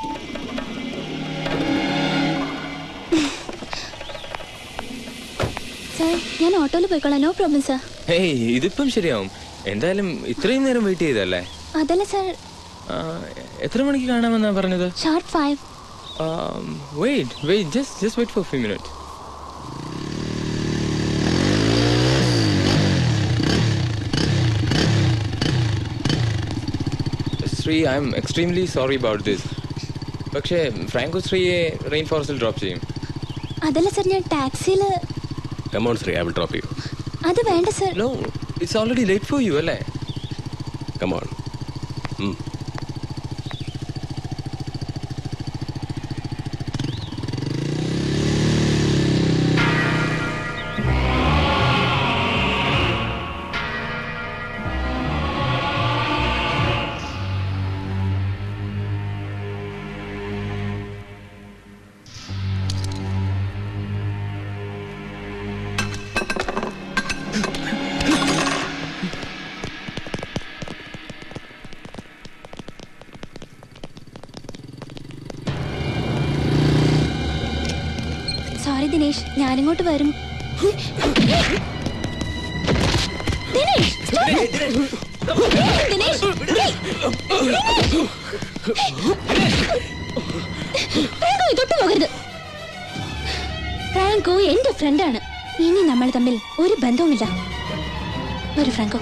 Sir ഞാൻ ഓട്ടോയിൽ പോയിക്കോളാം നോ പ്രോബ്ലം സർ ഹേയ് ഇതിപ്പം ശരിയാവും എന്തായാലും ഇത്രയും നേരം വെയിറ്റ് ചെയ്തല്ലേ അതല്ല സർ ആ, എത്ര മണിക്ക് കാണാമെന്നാ പറഞ്ഞത് sharp five wait wait just just wait for few minute Sree I'm extremely sorry about this പക്ഷേ ഫ്രാങ്കോ ശ്രീയെ റെയിൻ ഫോറസ്റ്റിൽ ഡ്രോപ്പ് ചെയ്യും അതല്ല സർ ഞാൻ ടാക്സിയിൽ come on Sree I will drop you അത് വേണ്ട sir no it's already late for you അല്ലേ കമോൺ സോറി ദിനേശ് ഞാനിങ്ങോട്ട് വരും ദിനേശ് stop it. ദിനേശ് ഏയ്. ഫ്രാങ്കോ ഇതൊട്ട് പോകരുത് ഫ്രാങ്കോ എന്റെ ഫ്രണ്ടാണ് ഇനി നമ്മൾ തമ്മിൽ ഒരു ബന്ധവുമില്ല ഒരു ഫ്രാങ്കോ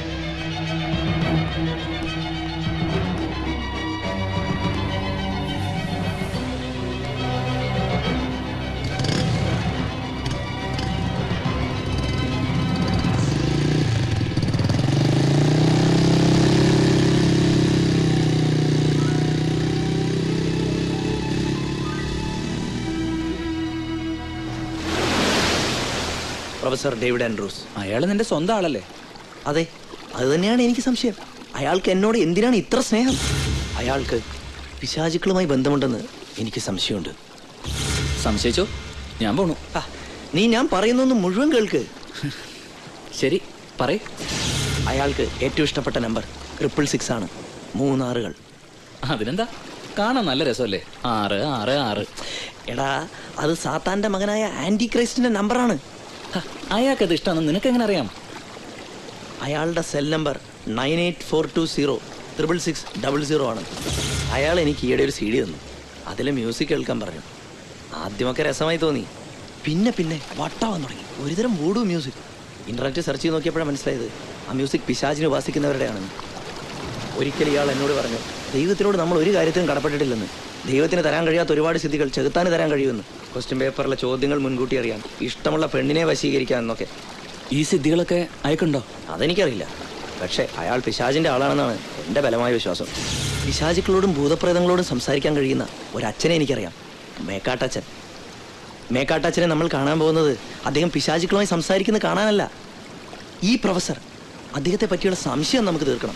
പ്രൊഫസർ ഡേവിഡ് ആൻഡ്രൂസ് അയാൾ നിന്റെ സ്വന്തം ആളല്ലേ അതെ അത് തന്നെയാണ് എനിക്ക് സംശയം അയാൾക്ക് എന്നോട് എന്തിനാണ് ഇത്ര സ്നേഹം അയാൾക്ക് പിശാചുക്കളുമായി ബന്ധമുണ്ടെന്ന് എനിക്ക് സംശയമുണ്ട് സംശയിച്ചോ ഞാൻ പോണു നീ ഞാൻ പറയുന്നൊന്ന് മുഴുവൻ കേൾക്ക് ശരി പറയ് അയാൾക്ക് ഏറ്റവും ഇഷ്ടപ്പെട്ട നമ്പർ ട്രിപ്പിൾ സിക്സ് ആണ് മൂന്നാറുകൾ അതിനെന്താ കാണാൻ നല്ല രസമല്ലേ ആറ് ആറ് ആറ് എടാ അത് സാത്താന്റെ മകനായ ആന്റി ക്രൈസ്റ്റിന്റെ നമ്പറാണ് അയാൾക്കത് ഇഷ്ടമാണെന്ന് നിനക്ക് എങ്ങനെ അറിയാം അയാളുടെ cell number nine eight four two zero triple six double zero ആണ് അയാൾ എനിക്ക് ഈയിടെ ഒരു സി ഡി തന്നു അതിൽ മ്യൂസിക് കേൾക്കാൻ പറഞ്ഞു ആദ്യമൊക്കെ രസമായി തോന്നി പിന്നെ പിന്നെ വട്ടാവാൻ തുടങ്ങി ഒരുതരം വൂഡു മ്യൂസിക് ഇന്റർനെറ്റ് സെർച്ച് ചെയ്ത് നോക്കിയപ്പോഴാണ് മനസ്സിലായത് ആ മ്യൂസിക് പിശാചിനെ ഉപാസിക്കുന്നവരുടെയാണെന്ന് ഒരിക്കൽ ഇയാൾ എന്നോട് പറഞ്ഞു ദൈവത്തിനോട് നമ്മൾ ഒരു കാര്യത്തിനും കടപ്പെട്ടിട്ടില്ലെന്ന് ദൈവത്തിന് തരാൻ കഴിയാത്ത ഒരുപാട് സ്ഥിതികൾ ചെകുത്താന് തരാൻ കഴിയുമെന്ന് ക്വസ്റ്റ്യൻ പേപ്പറിലെ ചോദ്യങ്ങൾ മുൻകൂട്ടി അറിയാൻ ഇഷ്ടമുള്ള പെണ്ണിനെ വശീകരിക്കാൻ എന്നൊക്കെ ഈ സിദ്ധികളൊക്കെ അയക്കുണ്ടോ അതെനിക്കറിയില്ല പക്ഷേ അയാൾ പിശാചിന്റെ ആളാണെന്നാണ് എന്റെ ബലമായ വിശ്വാസം പിശാചുക്കളോടും ഭൂതപ്രേതങ്ങളോടും സംസാരിക്കാൻ കഴിയുന്ന ഒരച്ഛനെ എനിക്കറിയാം മേക്കാട്ടച്ഛൻ മേക്കാട്ടച്ഛനെ നമ്മൾ കാണാൻ പോകുന്നത് അദ്ദേഹം പിശാചുക്കളുമായി സംസാരിക്കുന്നത് കാണാനല്ല ഈ പ്രൊഫസർ അദ്ദേഹത്തെ പറ്റിയുള്ള സംശയം നമുക്ക് തീർക്കണം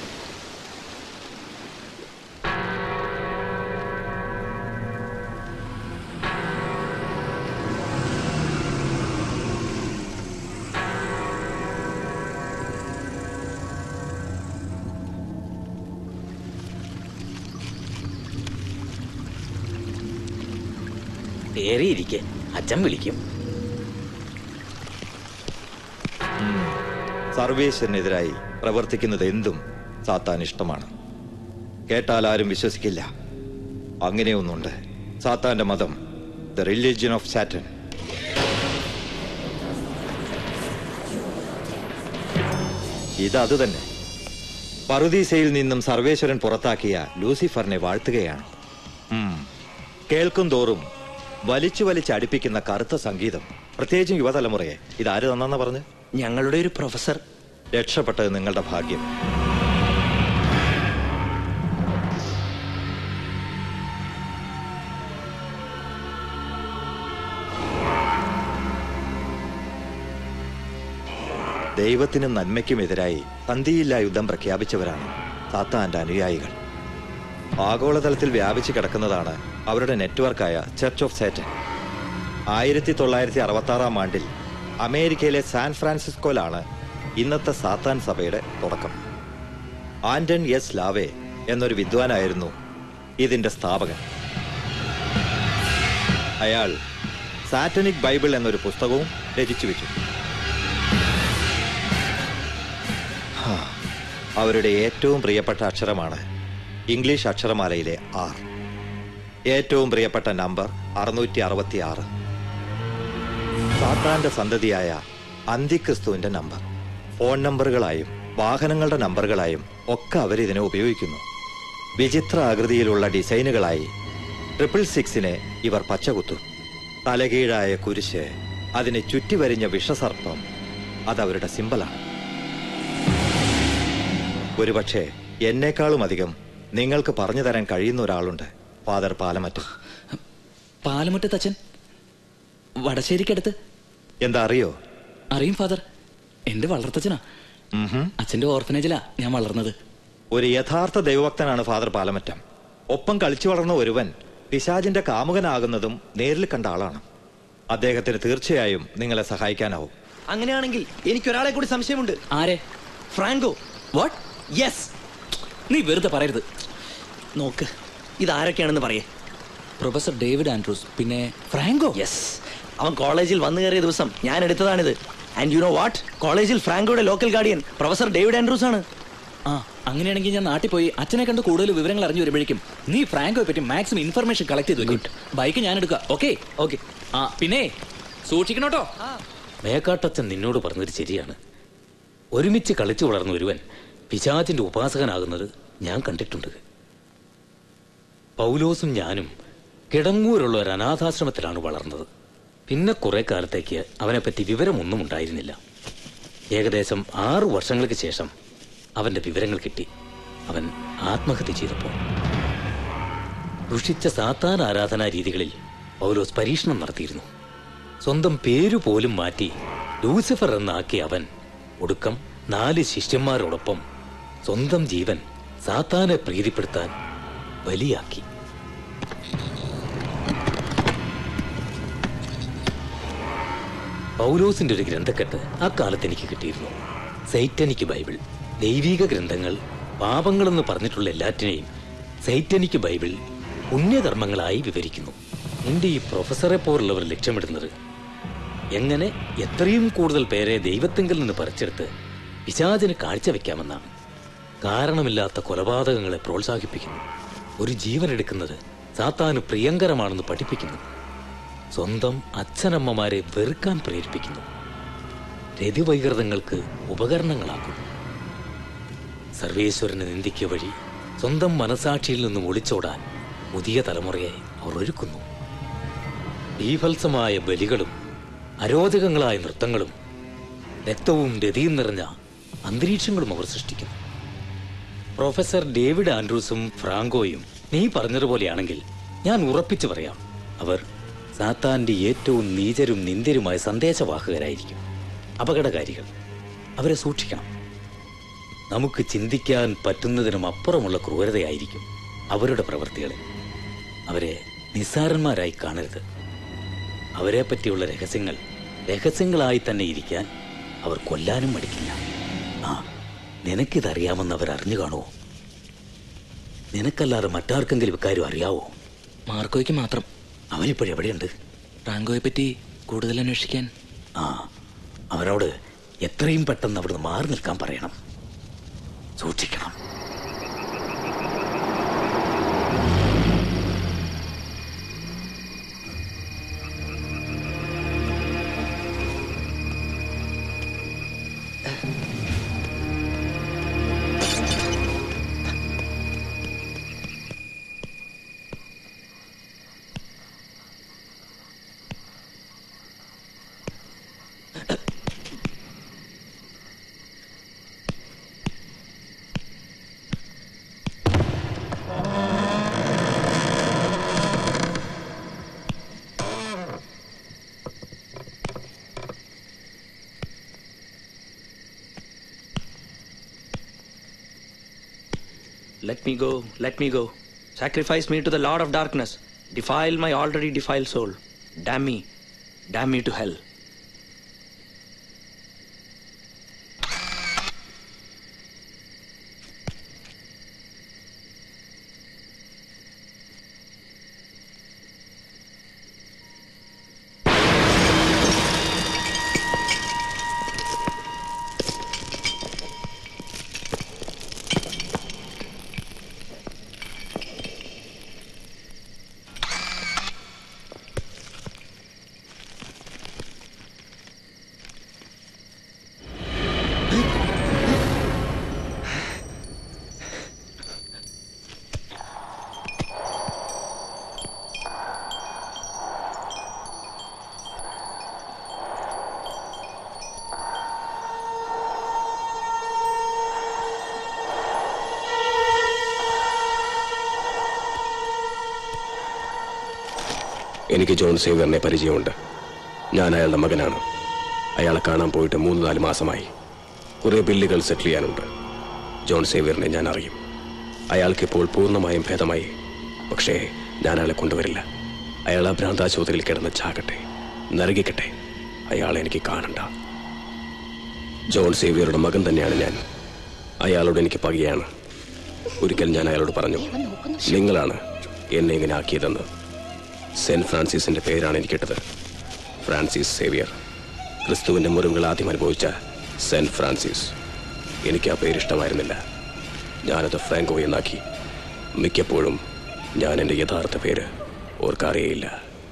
കയറിയിരിക്കെ അച്ഛൻ വിളിക്കും സർവേശ്വരനെതിരായി പ്രവർത്തിക്കുന്നത് എന്തും സാത്താൻ ഇഷ്ടമാണ് കേട്ടാൽ ആരും വിശ്വസിക്കില്ല അങ്ങനെയൊന്നുണ്ട് സാത്താന്റെ മതം ദ റിലീജിയൻ ഓഫ് സാറ്റൻ ഇത് അത് തന്നെ പറുദീസയിൽ നിന്നും സർവേശ്വരൻ പുറത്താക്കിയ ലൂസിഫറിനെ വാഴ്ത്തുകയാണ് ഉം. കേൾക്കും തോറും വലിച്ചു വലിച്ച് അടുപ്പിക്കുന്ന കറുത്ത സംഗീതം പ്രത്യേകിച്ചും യുവതലമുറയെ ഇതാര് തന്നെന്ന് പറഞ്ഞ് ഞങ്ങളുടെ ഒരു പ്രൊഫസർ രക്ഷപ്പെട്ടത് നിങ്ങളുടെ ഭാഗ്യം ദൈവത്തിനും നന്മയ്ക്കുമെതിരായി സന്ധിയില്ലാ യുദ്ധം പ്രഖ്യാപിച്ചവരാണ് സാത്താന്റെ അനുയായികൾ ആഗോളതലത്തിൽ വ്യാപിച്ചു കിടക്കുന്നതാണ് അവരുടെ നെറ്റ്വർക്കായ ചർച്ച് ഓഫ് സാറ്റൻ ആയിരത്തി തൊള്ളായിരത്തി അറുപത്തി ആറാം ആണ്ടിൽ അമേരിക്കയിലെ സാൻ ഫ്രാൻസിസ്കോയിലാണ് ഇന്നത്തെ സാത്താൻ സഭയുടെ തുടക്കം ആന്റൺ എസ് ലാവെ എന്നൊരു വിദ്വാനായിരുന്നു ഇതിന്റെ സ്ഥാപകൻ അയാൾ സാറ്റനിക് ബൈബിൾ എന്നൊരു പുസ്തകവും രചിച്ചു വെച്ചു ഹാ, അവരുടെ ഏറ്റവും പ്രിയപ്പെട്ട അക്ഷരമാണ് ഇംഗ്ലീഷ് അക്ഷരമാലയിലെ ആർ ഏറ്റവും പ്രിയപ്പെട്ട നമ്പർ അറുന്നൂറ്റി അറുപത്തി ആറ് സാത്താന്റെ സന്തതിയായ അന്തിക്രിസ്തുവിന്റെ നമ്പർ ഫോൺ നമ്പറുകളായും വാഹനങ്ങളുടെ നമ്പറുകളായും ഒക്കെ അവരിതിനെ ഉപയോഗിക്കുന്നു വിചിത്ര ആകൃതിയിലുള്ള ഡിസൈനുകളായി ട്രിപ്പിൾ സിക്സിനെ ഇവർ പച്ചകുത്തും തലകീഴായ കുരിശ് അതിനെ ചുറ്റിവരിഞ്ഞ വിഷസർപ്പം അതവരുടെ സിമ്പലാണ് ഒരുപക്ഷെ എന്നേക്കാളും അധികം നിങ്ങൾക്ക് പറഞ്ഞു തരാൻ കഴിയുന്ന ഒരാളുണ്ട് ഫാദർ പാലമറ്റ പാലമുറ്റത്ത് അച്ഛൻ വടശ്ശേരിക്കടുത്ത് എന്താ അറിയോ അറിയും ഫാദർ എന്റെ വളർത്തച്ഛനാ അച്ഛന്റെ ഓർഫനേജിലാ ഞാൻ വളർന്നത് ഒരു യഥാർത്ഥ ദൈവഭക്തനാണ് ഫാദർ പാലമറ്റം ഒപ്പം കളിച്ചു വളർന്ന ഒരുവൻ പിശാജിന്റെ കാമുകനാകുന്നതും നേരിൽ കണ്ട ആളാണ് അദ്ദേഹത്തിന് തീർച്ചയായും നിങ്ങളെ സഹായിക്കാനാവും അങ്ങനെയാണെങ്കിൽ എനിക്കൊരാളെ കൂടി സംശയമുണ്ട് ആരെ ഫ്രാങ്കോ വാട്ട് യെസ് നീ വെറുതെ പറയരുത് നോക്ക് ഇതാരൊക്കെയാണെന്ന് പറയേ പ്രൊഫസർ ഡേവിഡ് ആൻഡ്രൂസ് പിന്നെ ഫ്രാങ്കോ യെസ് അവൻ കോളേജിൽ വന്നു കയറിയ ദിവസം ഞാൻ എടുത്തതാണിത് ആൻഡ് യു നോ വാട്ട് കോളേജിൽ ഫ്രാങ്കോയുടെ local guardian professor David Andrews ആണ് ആ അങ്ങനെയാണെങ്കിൽ ഞാൻ നാട്ടിൽ പോയി അച്ഛനെ കണ്ട് കൂടുതൽ വിവരങ്ങൾ അറിഞ്ഞു വരുമ്പോഴേക്കും നീ ഫ്രാങ്കോയെ പറ്റി മാക്സിമം ഇൻഫർമേഷൻ കളക്ട് ചെയ്ത് വെക്കും ബൈക്ക് ഞാൻ എടുക്കാം ഓക്കെ ഓക്കെ ആ പിന്നെ സൂക്ഷിക്കണോട്ടോ മേക്കാട്ടച്ചൻ നിന്നോട് പറഞ്ഞത് ശരിയാണ് ഒരുമിച്ച് കളിച്ചു വളർന്ന ഒരുവൻ പിശാചിന്റെ ഉപാസകനാകുന്നത് ഞാൻ കണ്ടിട്ടുണ്ട് പൗലോസും ഞാനും കിടങ്ങൂരുള്ള ഒരു അനാഥാശ്രമത്തിലാണ് വളർന്നത് പിന്നെ കുറെ കാലത്തേക്ക് അവനെപ്പറ്റി വിവരമൊന്നും ഉണ്ടായിരുന്നില്ല ഏകദേശം ആറു വർഷങ്ങൾക്ക് ശേഷം അവന്റെ വിവരങ്ങൾ കിട്ടി അവൻ ആത്മഹത്യ ചെയ്തപ്പോൾ ഋഷിച്ച സാത്താൻ ആരാധനാ രീതികളിൽ പൗലോസ് പരീക്ഷണം നടത്തിയിരുന്നു സ്വന്തം പേരു പോലും മാറ്റി ലൂസിഫർ എന്നാക്കിയ അവൻ ഒടുക്കം നാല് ശിഷ്യന്മാരോടൊപ്പം സ്വന്തം ജീവൻ സാത്താനെ പ്രീതിപ്പെടുത്താൻ ബലിയാക്കി പൗലോസിന്റെ ഒരു ഗ്രന്ഥക്കെട്ട് അക്കാലത്ത് എനിക്ക് കിട്ടിയിരുന്നു സൈറ്റനിക് ബൈബിൾ ദൈവിക ഗ്രന്ഥങ്ങൾ പാപങ്ങളെന്ന് പറഞ്ഞിട്ടുള്ള എല്ലാറ്റിനെയും സൈറ്റനിക് ബൈബിൾ പുണ്യകർമ്മങ്ങളായി വിവരിക്കുന്നു നിന്റെ ഈ പ്രൊഫസറെ പോലുള്ളവർ ലക്ഷ്യമിടുന്നത് എങ്ങനെ എത്രയും കൂടുതൽ പേരെ ദൈവത്തെങ്കിൽ നിന്ന് പറിച്ചെടുത്ത് പിശാചിന് കാഴ്ചവെക്കാമെന്നാണ് കാരണമില്ലാത്ത കൊലപാതകങ്ങളെ പ്രോത്സാഹിപ്പിക്കുന്നു ഒരു ജീവൻ എടുക്കുന്നത് സാത്താന് പ്രിയങ്കരമാണെന്ന് പഠിപ്പിക്കുന്നു സ്വന്തം അച്ഛനമ്മമാരെ വെറുക്കാൻ പ്രേരിപ്പിക്കുന്നു രതിവൈകൃതങ്ങൾക്ക് ഉപകരണങ്ങളാക്കുന്നു സർവേശ്വരനെ നിന്ദിക്കുക വഴി സ്വന്തം മനസാക്ഷിയിൽ നിന്നും ഒളിച്ചോടാൻ പുതിയ തലമുറയെ അവർ ഒരുക്കുന്നു ബീഭത്സമായ ബലികളും അരോചകങ്ങളായ നൃത്തങ്ങളും രക്തവും രതിയും നിറഞ്ഞ അന്തരീക്ഷങ്ങളും അവർ സൃഷ്ടിക്കുന്നു പ്രൊഫസർ ഡേവിഡ് ആൻഡ്രൂസും ഫ്രാങ്കോയും നീ പറഞ്ഞതുപോലെയാണെങ്കിൽ ഞാൻ ഉറപ്പിച്ചു പറയാം അവർ സാത്താന്റെ ഏറ്റവും നീചരും നിന്ദ്യരുമായ സന്ദേശവാഹകരായിരിക്കും അപകടകാരികൾ അവരെ സൂക്ഷിക്കണം നമുക്ക് ചിന്തിക്കാൻ പറ്റുന്നതിനും അപ്പുറമുള്ള ക്രൂരതയായിരിക്കും അവരുടെ പ്രവൃത്തികളിൽ അവരെ നിസ്സാരന്മാരായി കാണരുത് അവരെ പറ്റിയുള്ള രഹസ്യങ്ങൾ രഹസ്യങ്ങളായി തന്നെ ഇരിക്കാൻ അവർ കൊല്ലാനും മടിക്കില്ല ആ നിനക്കിതറിയാമെന്ന് അവർ അറിഞ്ഞു കാണുമോ നിനക്കല്ലാതെ മറ്റാർക്കെങ്കിലും ഇക്കാര്യം അറിയാവോ മാർക്കോയ്ക്ക് മാത്രം അവനിപ്പോഴെവിടെയുണ്ട് ഫ്രാങ്കോയെ പറ്റി കൂടുതൽ അന്വേഷിക്കാൻ ആ അവനോട് എത്രയും പെട്ടെന്ന് അവിടുന്ന് മാറി നിൽക്കാൻ പറയണം സൂക്ഷിക്കണം Let me go, let me go. Sacrifice me to the Lord of darkness. Defile my already defiled soul. Damn me, damn me to hell. എനിക്ക് ജോൺ സേവ്യറിനെ പരിചയമുണ്ട് ഞാൻ അയാളുടെ മകനാണ് അയാളെ കാണാൻ പോയിട്ട് മൂന്ന് നാല് മാസമായി കുറേ ബില്ലുകൾ സെറ്റിൽ ചെയ്യാനുണ്ട് ജോൺ സേവ്യറിനെ ഞാൻ അറിയും അയാൾക്കിപ്പോൾ പൂർണ്ണമായും ഭേദമായി പക്ഷേ ഞാൻ അയാളെ കൊണ്ടുവരില്ല അയാൾ ആ ഭ്രാന്താശുപത്രിയിൽ കിടന്ന് ചാകട്ടെ നരകിക്കട്ടെ അയാളെ എനിക്ക് കാണണ്ട ജോൺ സേവ്യറുടെ മകൻ തന്നെയാണ് ഞാൻ അയാളോട് എനിക്ക് പകയാണ് ഒരിക്കൽ ഞാൻ അയാളോട് പറഞ്ഞു നിങ്ങളാണ് എന്നെ ഇങ്ങനെ ആക്കിയതെന്ന് സെന്റ് ഫ്രാൻസിസിന്റെ പേരാണ് എനിക്കിട്ടത് ഫ്രാൻസിസ് സേവിയർ ക്രിസ്തുവിന്റെ മുറിവുകൾ ആദ്യം അനുഭവിച്ച സെന്റ് ഫ്രാൻസിസ് എനിക്ക് ആ പേര് ഇഷ്ടമായിരുന്നില്ല ഞാനത് ഫ്രാങ്കോ എന്നാക്കി മിക്കപ്പോഴും ഞാൻ എൻ്റെ യഥാർത്ഥ പേര് ഓർക്കാറേയില്ല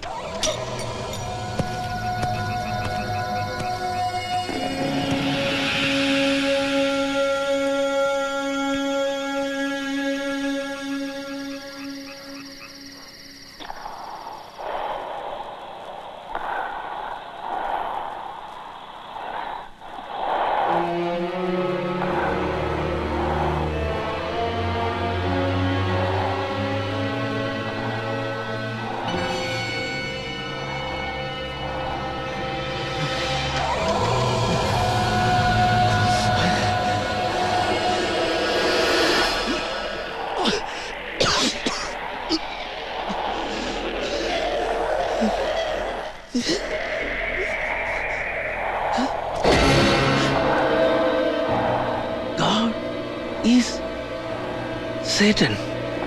God is Satan.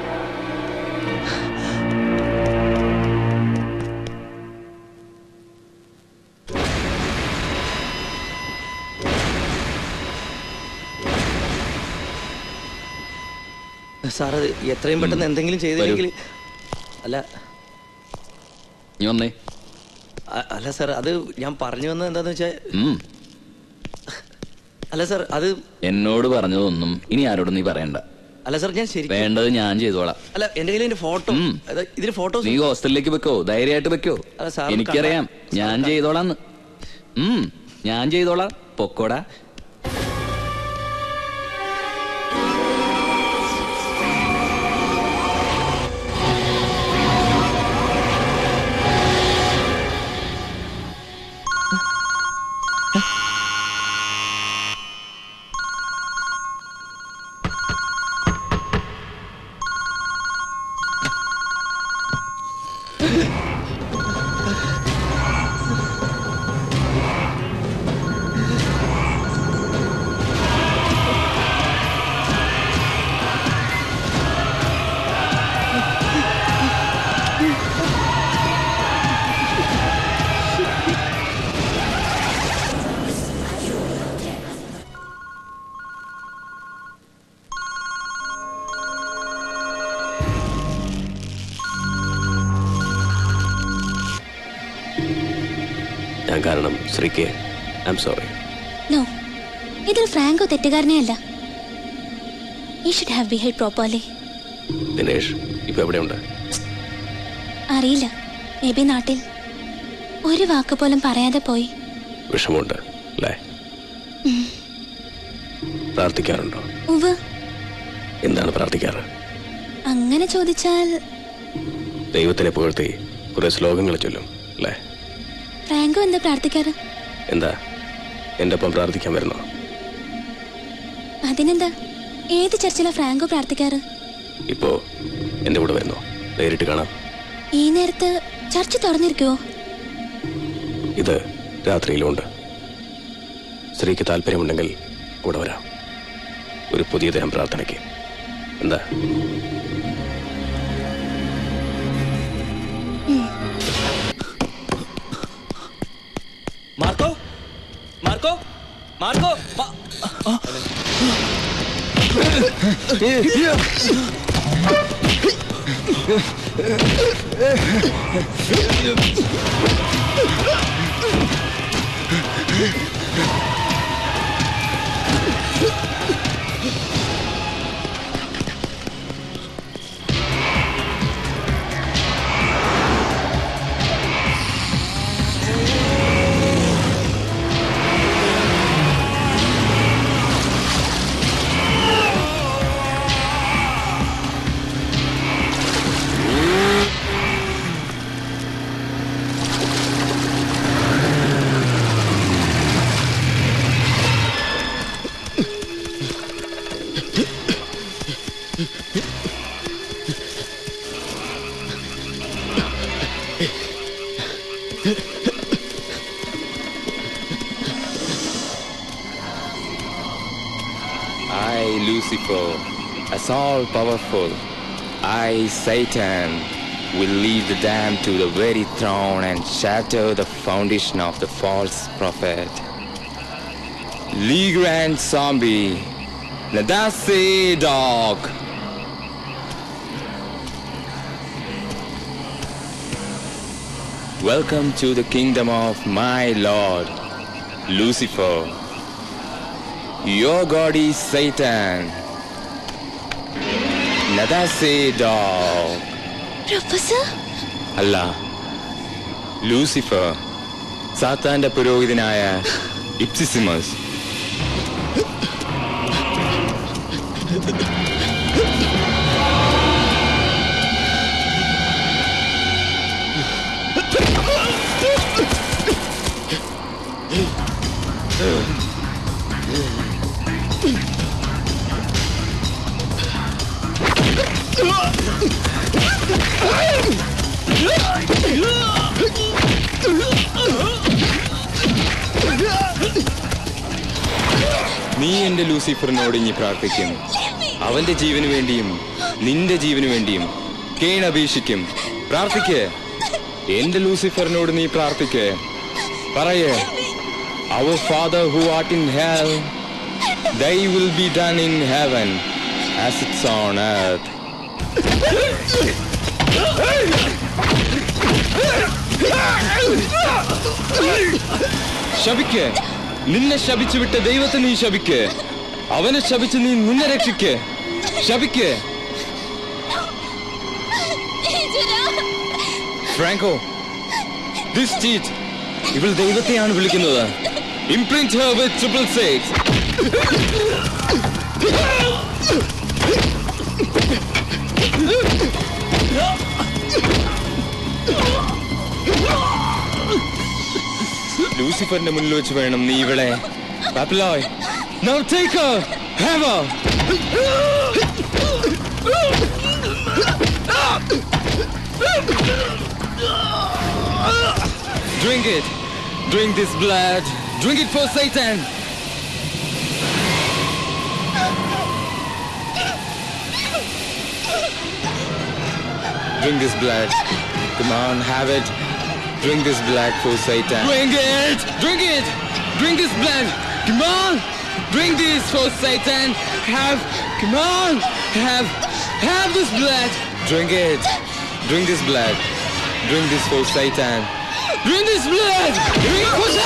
സാർ അത് എത്രയും പെട്ടെന്ന് എന്തെങ്കിലും ചെയ്തില്ലെങ്കിൽ അല്ല നീ വന്നേ അ- അല്ല സാർ അത് ഞാൻ പറഞ്ഞു വന്നത് എന്താന്ന് വെച്ചാൽ ഉം. അല്ല സാർ അത് എന്നോട് പറഞ്ഞതൊന്നും ഇനി ആരോടും നീ പറയണ്ട അല്ല സാർ ഞാൻ ശരി വേണ്ടത് ഞാൻ ചെയ്തോളാം അല്ല എന്റെ കയ്യിൽ എന്റെ ഫോട്ടോ ഇതിന് ഫോട്ടോ നീ ഹോസ്റ്റലിലേക്ക് വെക്കോ ധൈര്യമായിട്ട് വെക്കോ അല്ല, സാർ എനിക്കറിയാം കണ്ടാ- ഞാൻ ചെയ്തോളാന്ന് ഉം ഞാൻ ചെയ്തോളാം പൊക്കോടാ ഞാൻ കാരണം ശ്രീക്ക് ഐ എം സോറി നോ ഇതിൽ ഫ്രാങ്കോ തെറ്റുകാരനെ അല്ല he should have behave properly Dinesh ഇപ്പൊ എവിടെയുണ്ട് അറിയില്ല മേ ബി നാട്ടിൽ ഒരു വാക്ക് പോലും പറയാതെ പോയി വിഷമമുണ്ട് അല്ലേ ഉം. പ്രാർത്ഥിക്കാറുണ്ടോ ഉവ് എന്താണ് പ്രാർത്ഥിക്കാറ് അങ്ങനെ ചോദിച്ചാൽ ദൈവത്തിനെ പുകഴ്ത്തി കുറെ ശ്ലോകങ്ങൾ ചൊല്ലും അല്ലേ ഫ്രാങ്കോ എന്താ പ്രാർത്ഥിക്കാറ് എന്താ എൻ്റെ ഒപ്പം പ്രാർത്ഥിക്കാൻ വരുന്നോ അതിനെന്താ ഏത് ചർച്ചിലാ ഫ്രാങ്കോ പ്രാർത്ഥിക്കാറ് ഇപ്പോ എൻ്റെ കൂടെ വരുന്നോ നേരിട്ട് കാണാം ഈ നേരത്ത് ചർച്ച് തുറന്നിരിക്കുവോ ഇത് രാത്രിയിലുണ്ട് സ്ത്രീക്ക് താല്പര്യമുണ്ടെങ്കിൽ കൂടെ വരാം ഒരു പുതിയ തരം പ്രാർത്ഥനയ്ക്ക് എന്താ മാർക്കോ മാർക്കോ മാർക്കോ മാ- I, Lucifer, as all powerful, I, Satan, will lead the damned to the very throne and shatter the foundation of the false prophet. Lee Grand Zombie, Nadase Dog. Welcome to the kingdom of my Lord, Lucifer. Your God is Satan. Nadase dog. Professor അല്ല Lucifer സാത്താന്റെ പുരോഹിതനായ ഇപ്സിസിമസ് നീ എന്റെ ലൂസിഫറിനോട് ഇനി പ്രാർത്ഥിക്കും അവന്റെ ജീവന് വേണ്ടിയും നിന്റെ ജീവന് വേണ്ടിയും കേൺ അപേക്ഷിക്കും പ്രാർത്ഥിക്ക് എന്റെ ലൂസിഫറിനോട് നീ പ്രാർത്ഥിക്ക് പറയേ our father who art in hell thy will be done in heaven as it's on earth ശപിക്ക് നിന്നെ ശപിച്ചു വിട്ട ദൈവത്തെ നീ ശപിക്ക് അവനെ ശപിച്ച് നീ നിന്നെ രക്ഷിക്ക് ശപിക്ക് ഫ്രാങ്കോ ദിസ് ചീറ്റ് ഇവൾ ദൈവത്തെയാണ് വിളിക്കുന്നത് imprint her with triple six ലൂസിഫറിന്റെ മുന്നിൽ വെച്ച് വേണം നീ ഇവിടെ പാപ്പിലോയ് Now take her! Have her! Drink it. Drink this blood. Drink it for Satan. Drink this blood. Come on, have it. Drink this blood for Satan. Drink it! Drink it! Drink this blood! Come on! Drink this for Satan! Have, come on! Have, have this blood! Drink it! Drink this blood! Drink this for Satan! Drink this blood! Drink it for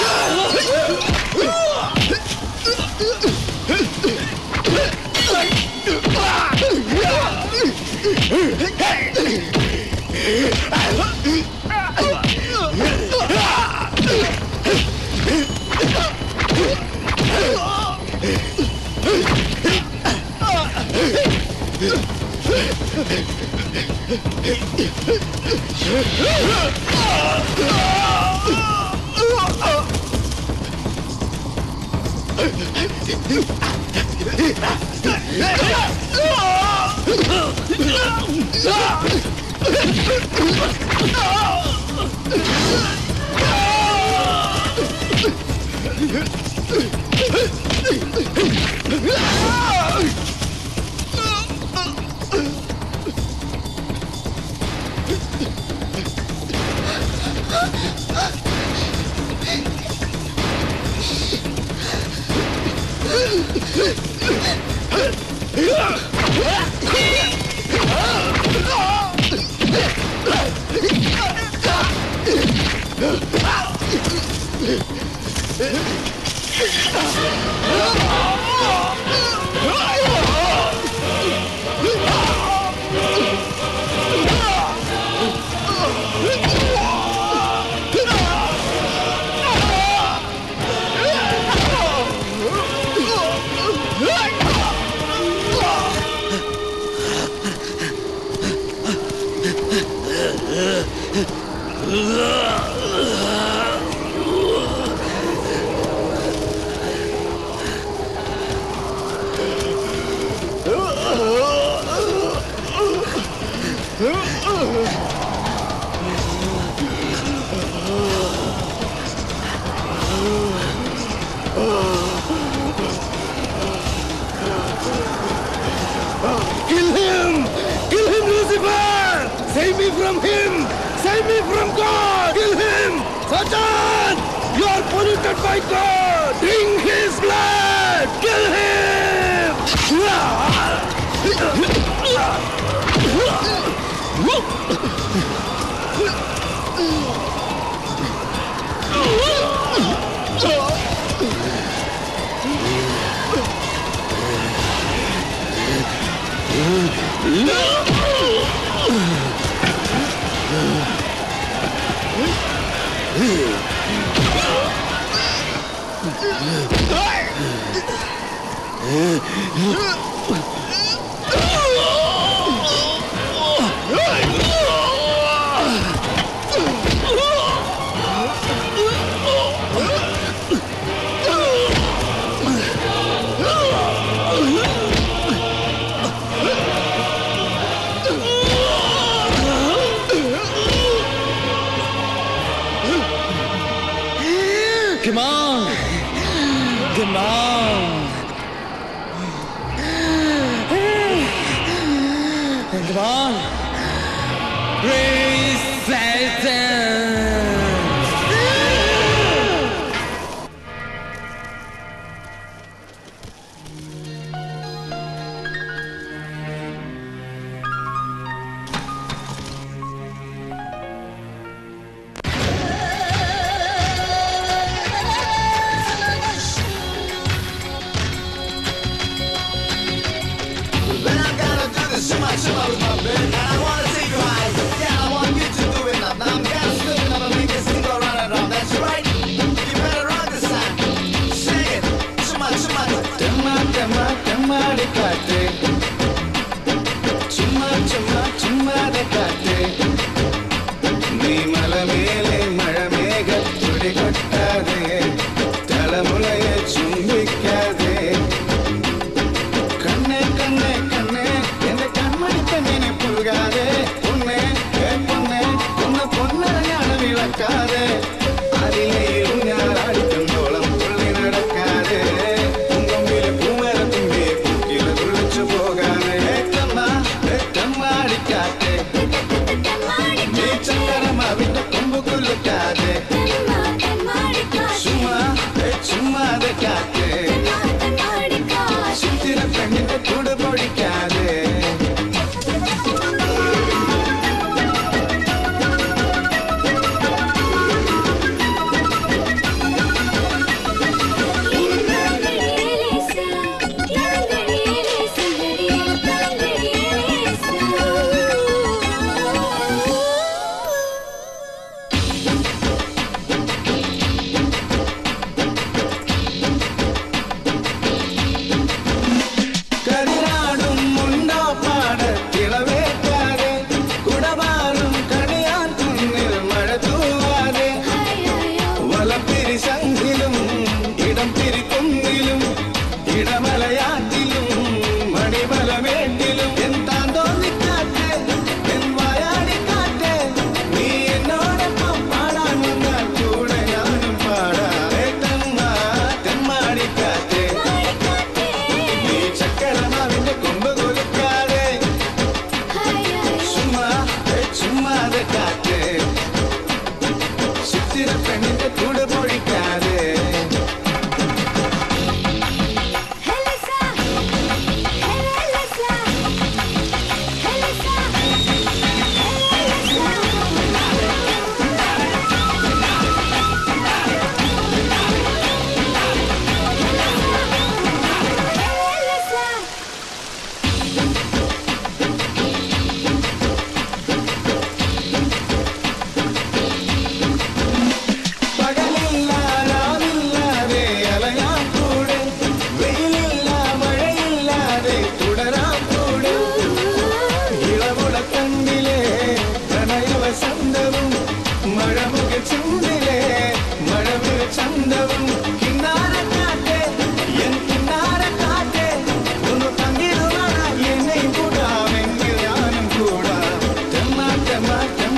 Kill him! Kill him, Lucifer! Save me from him! Save me from God! Kill him! Satan! You are polluted by God! Drink his blood! Kill him! Come on! Come on! Come on! Praise Satan! Then I gotta do this shimmy shimmy with my band, and I wanna take you high. Yeah, I wanna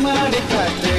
മാടിക്കാറ്റ്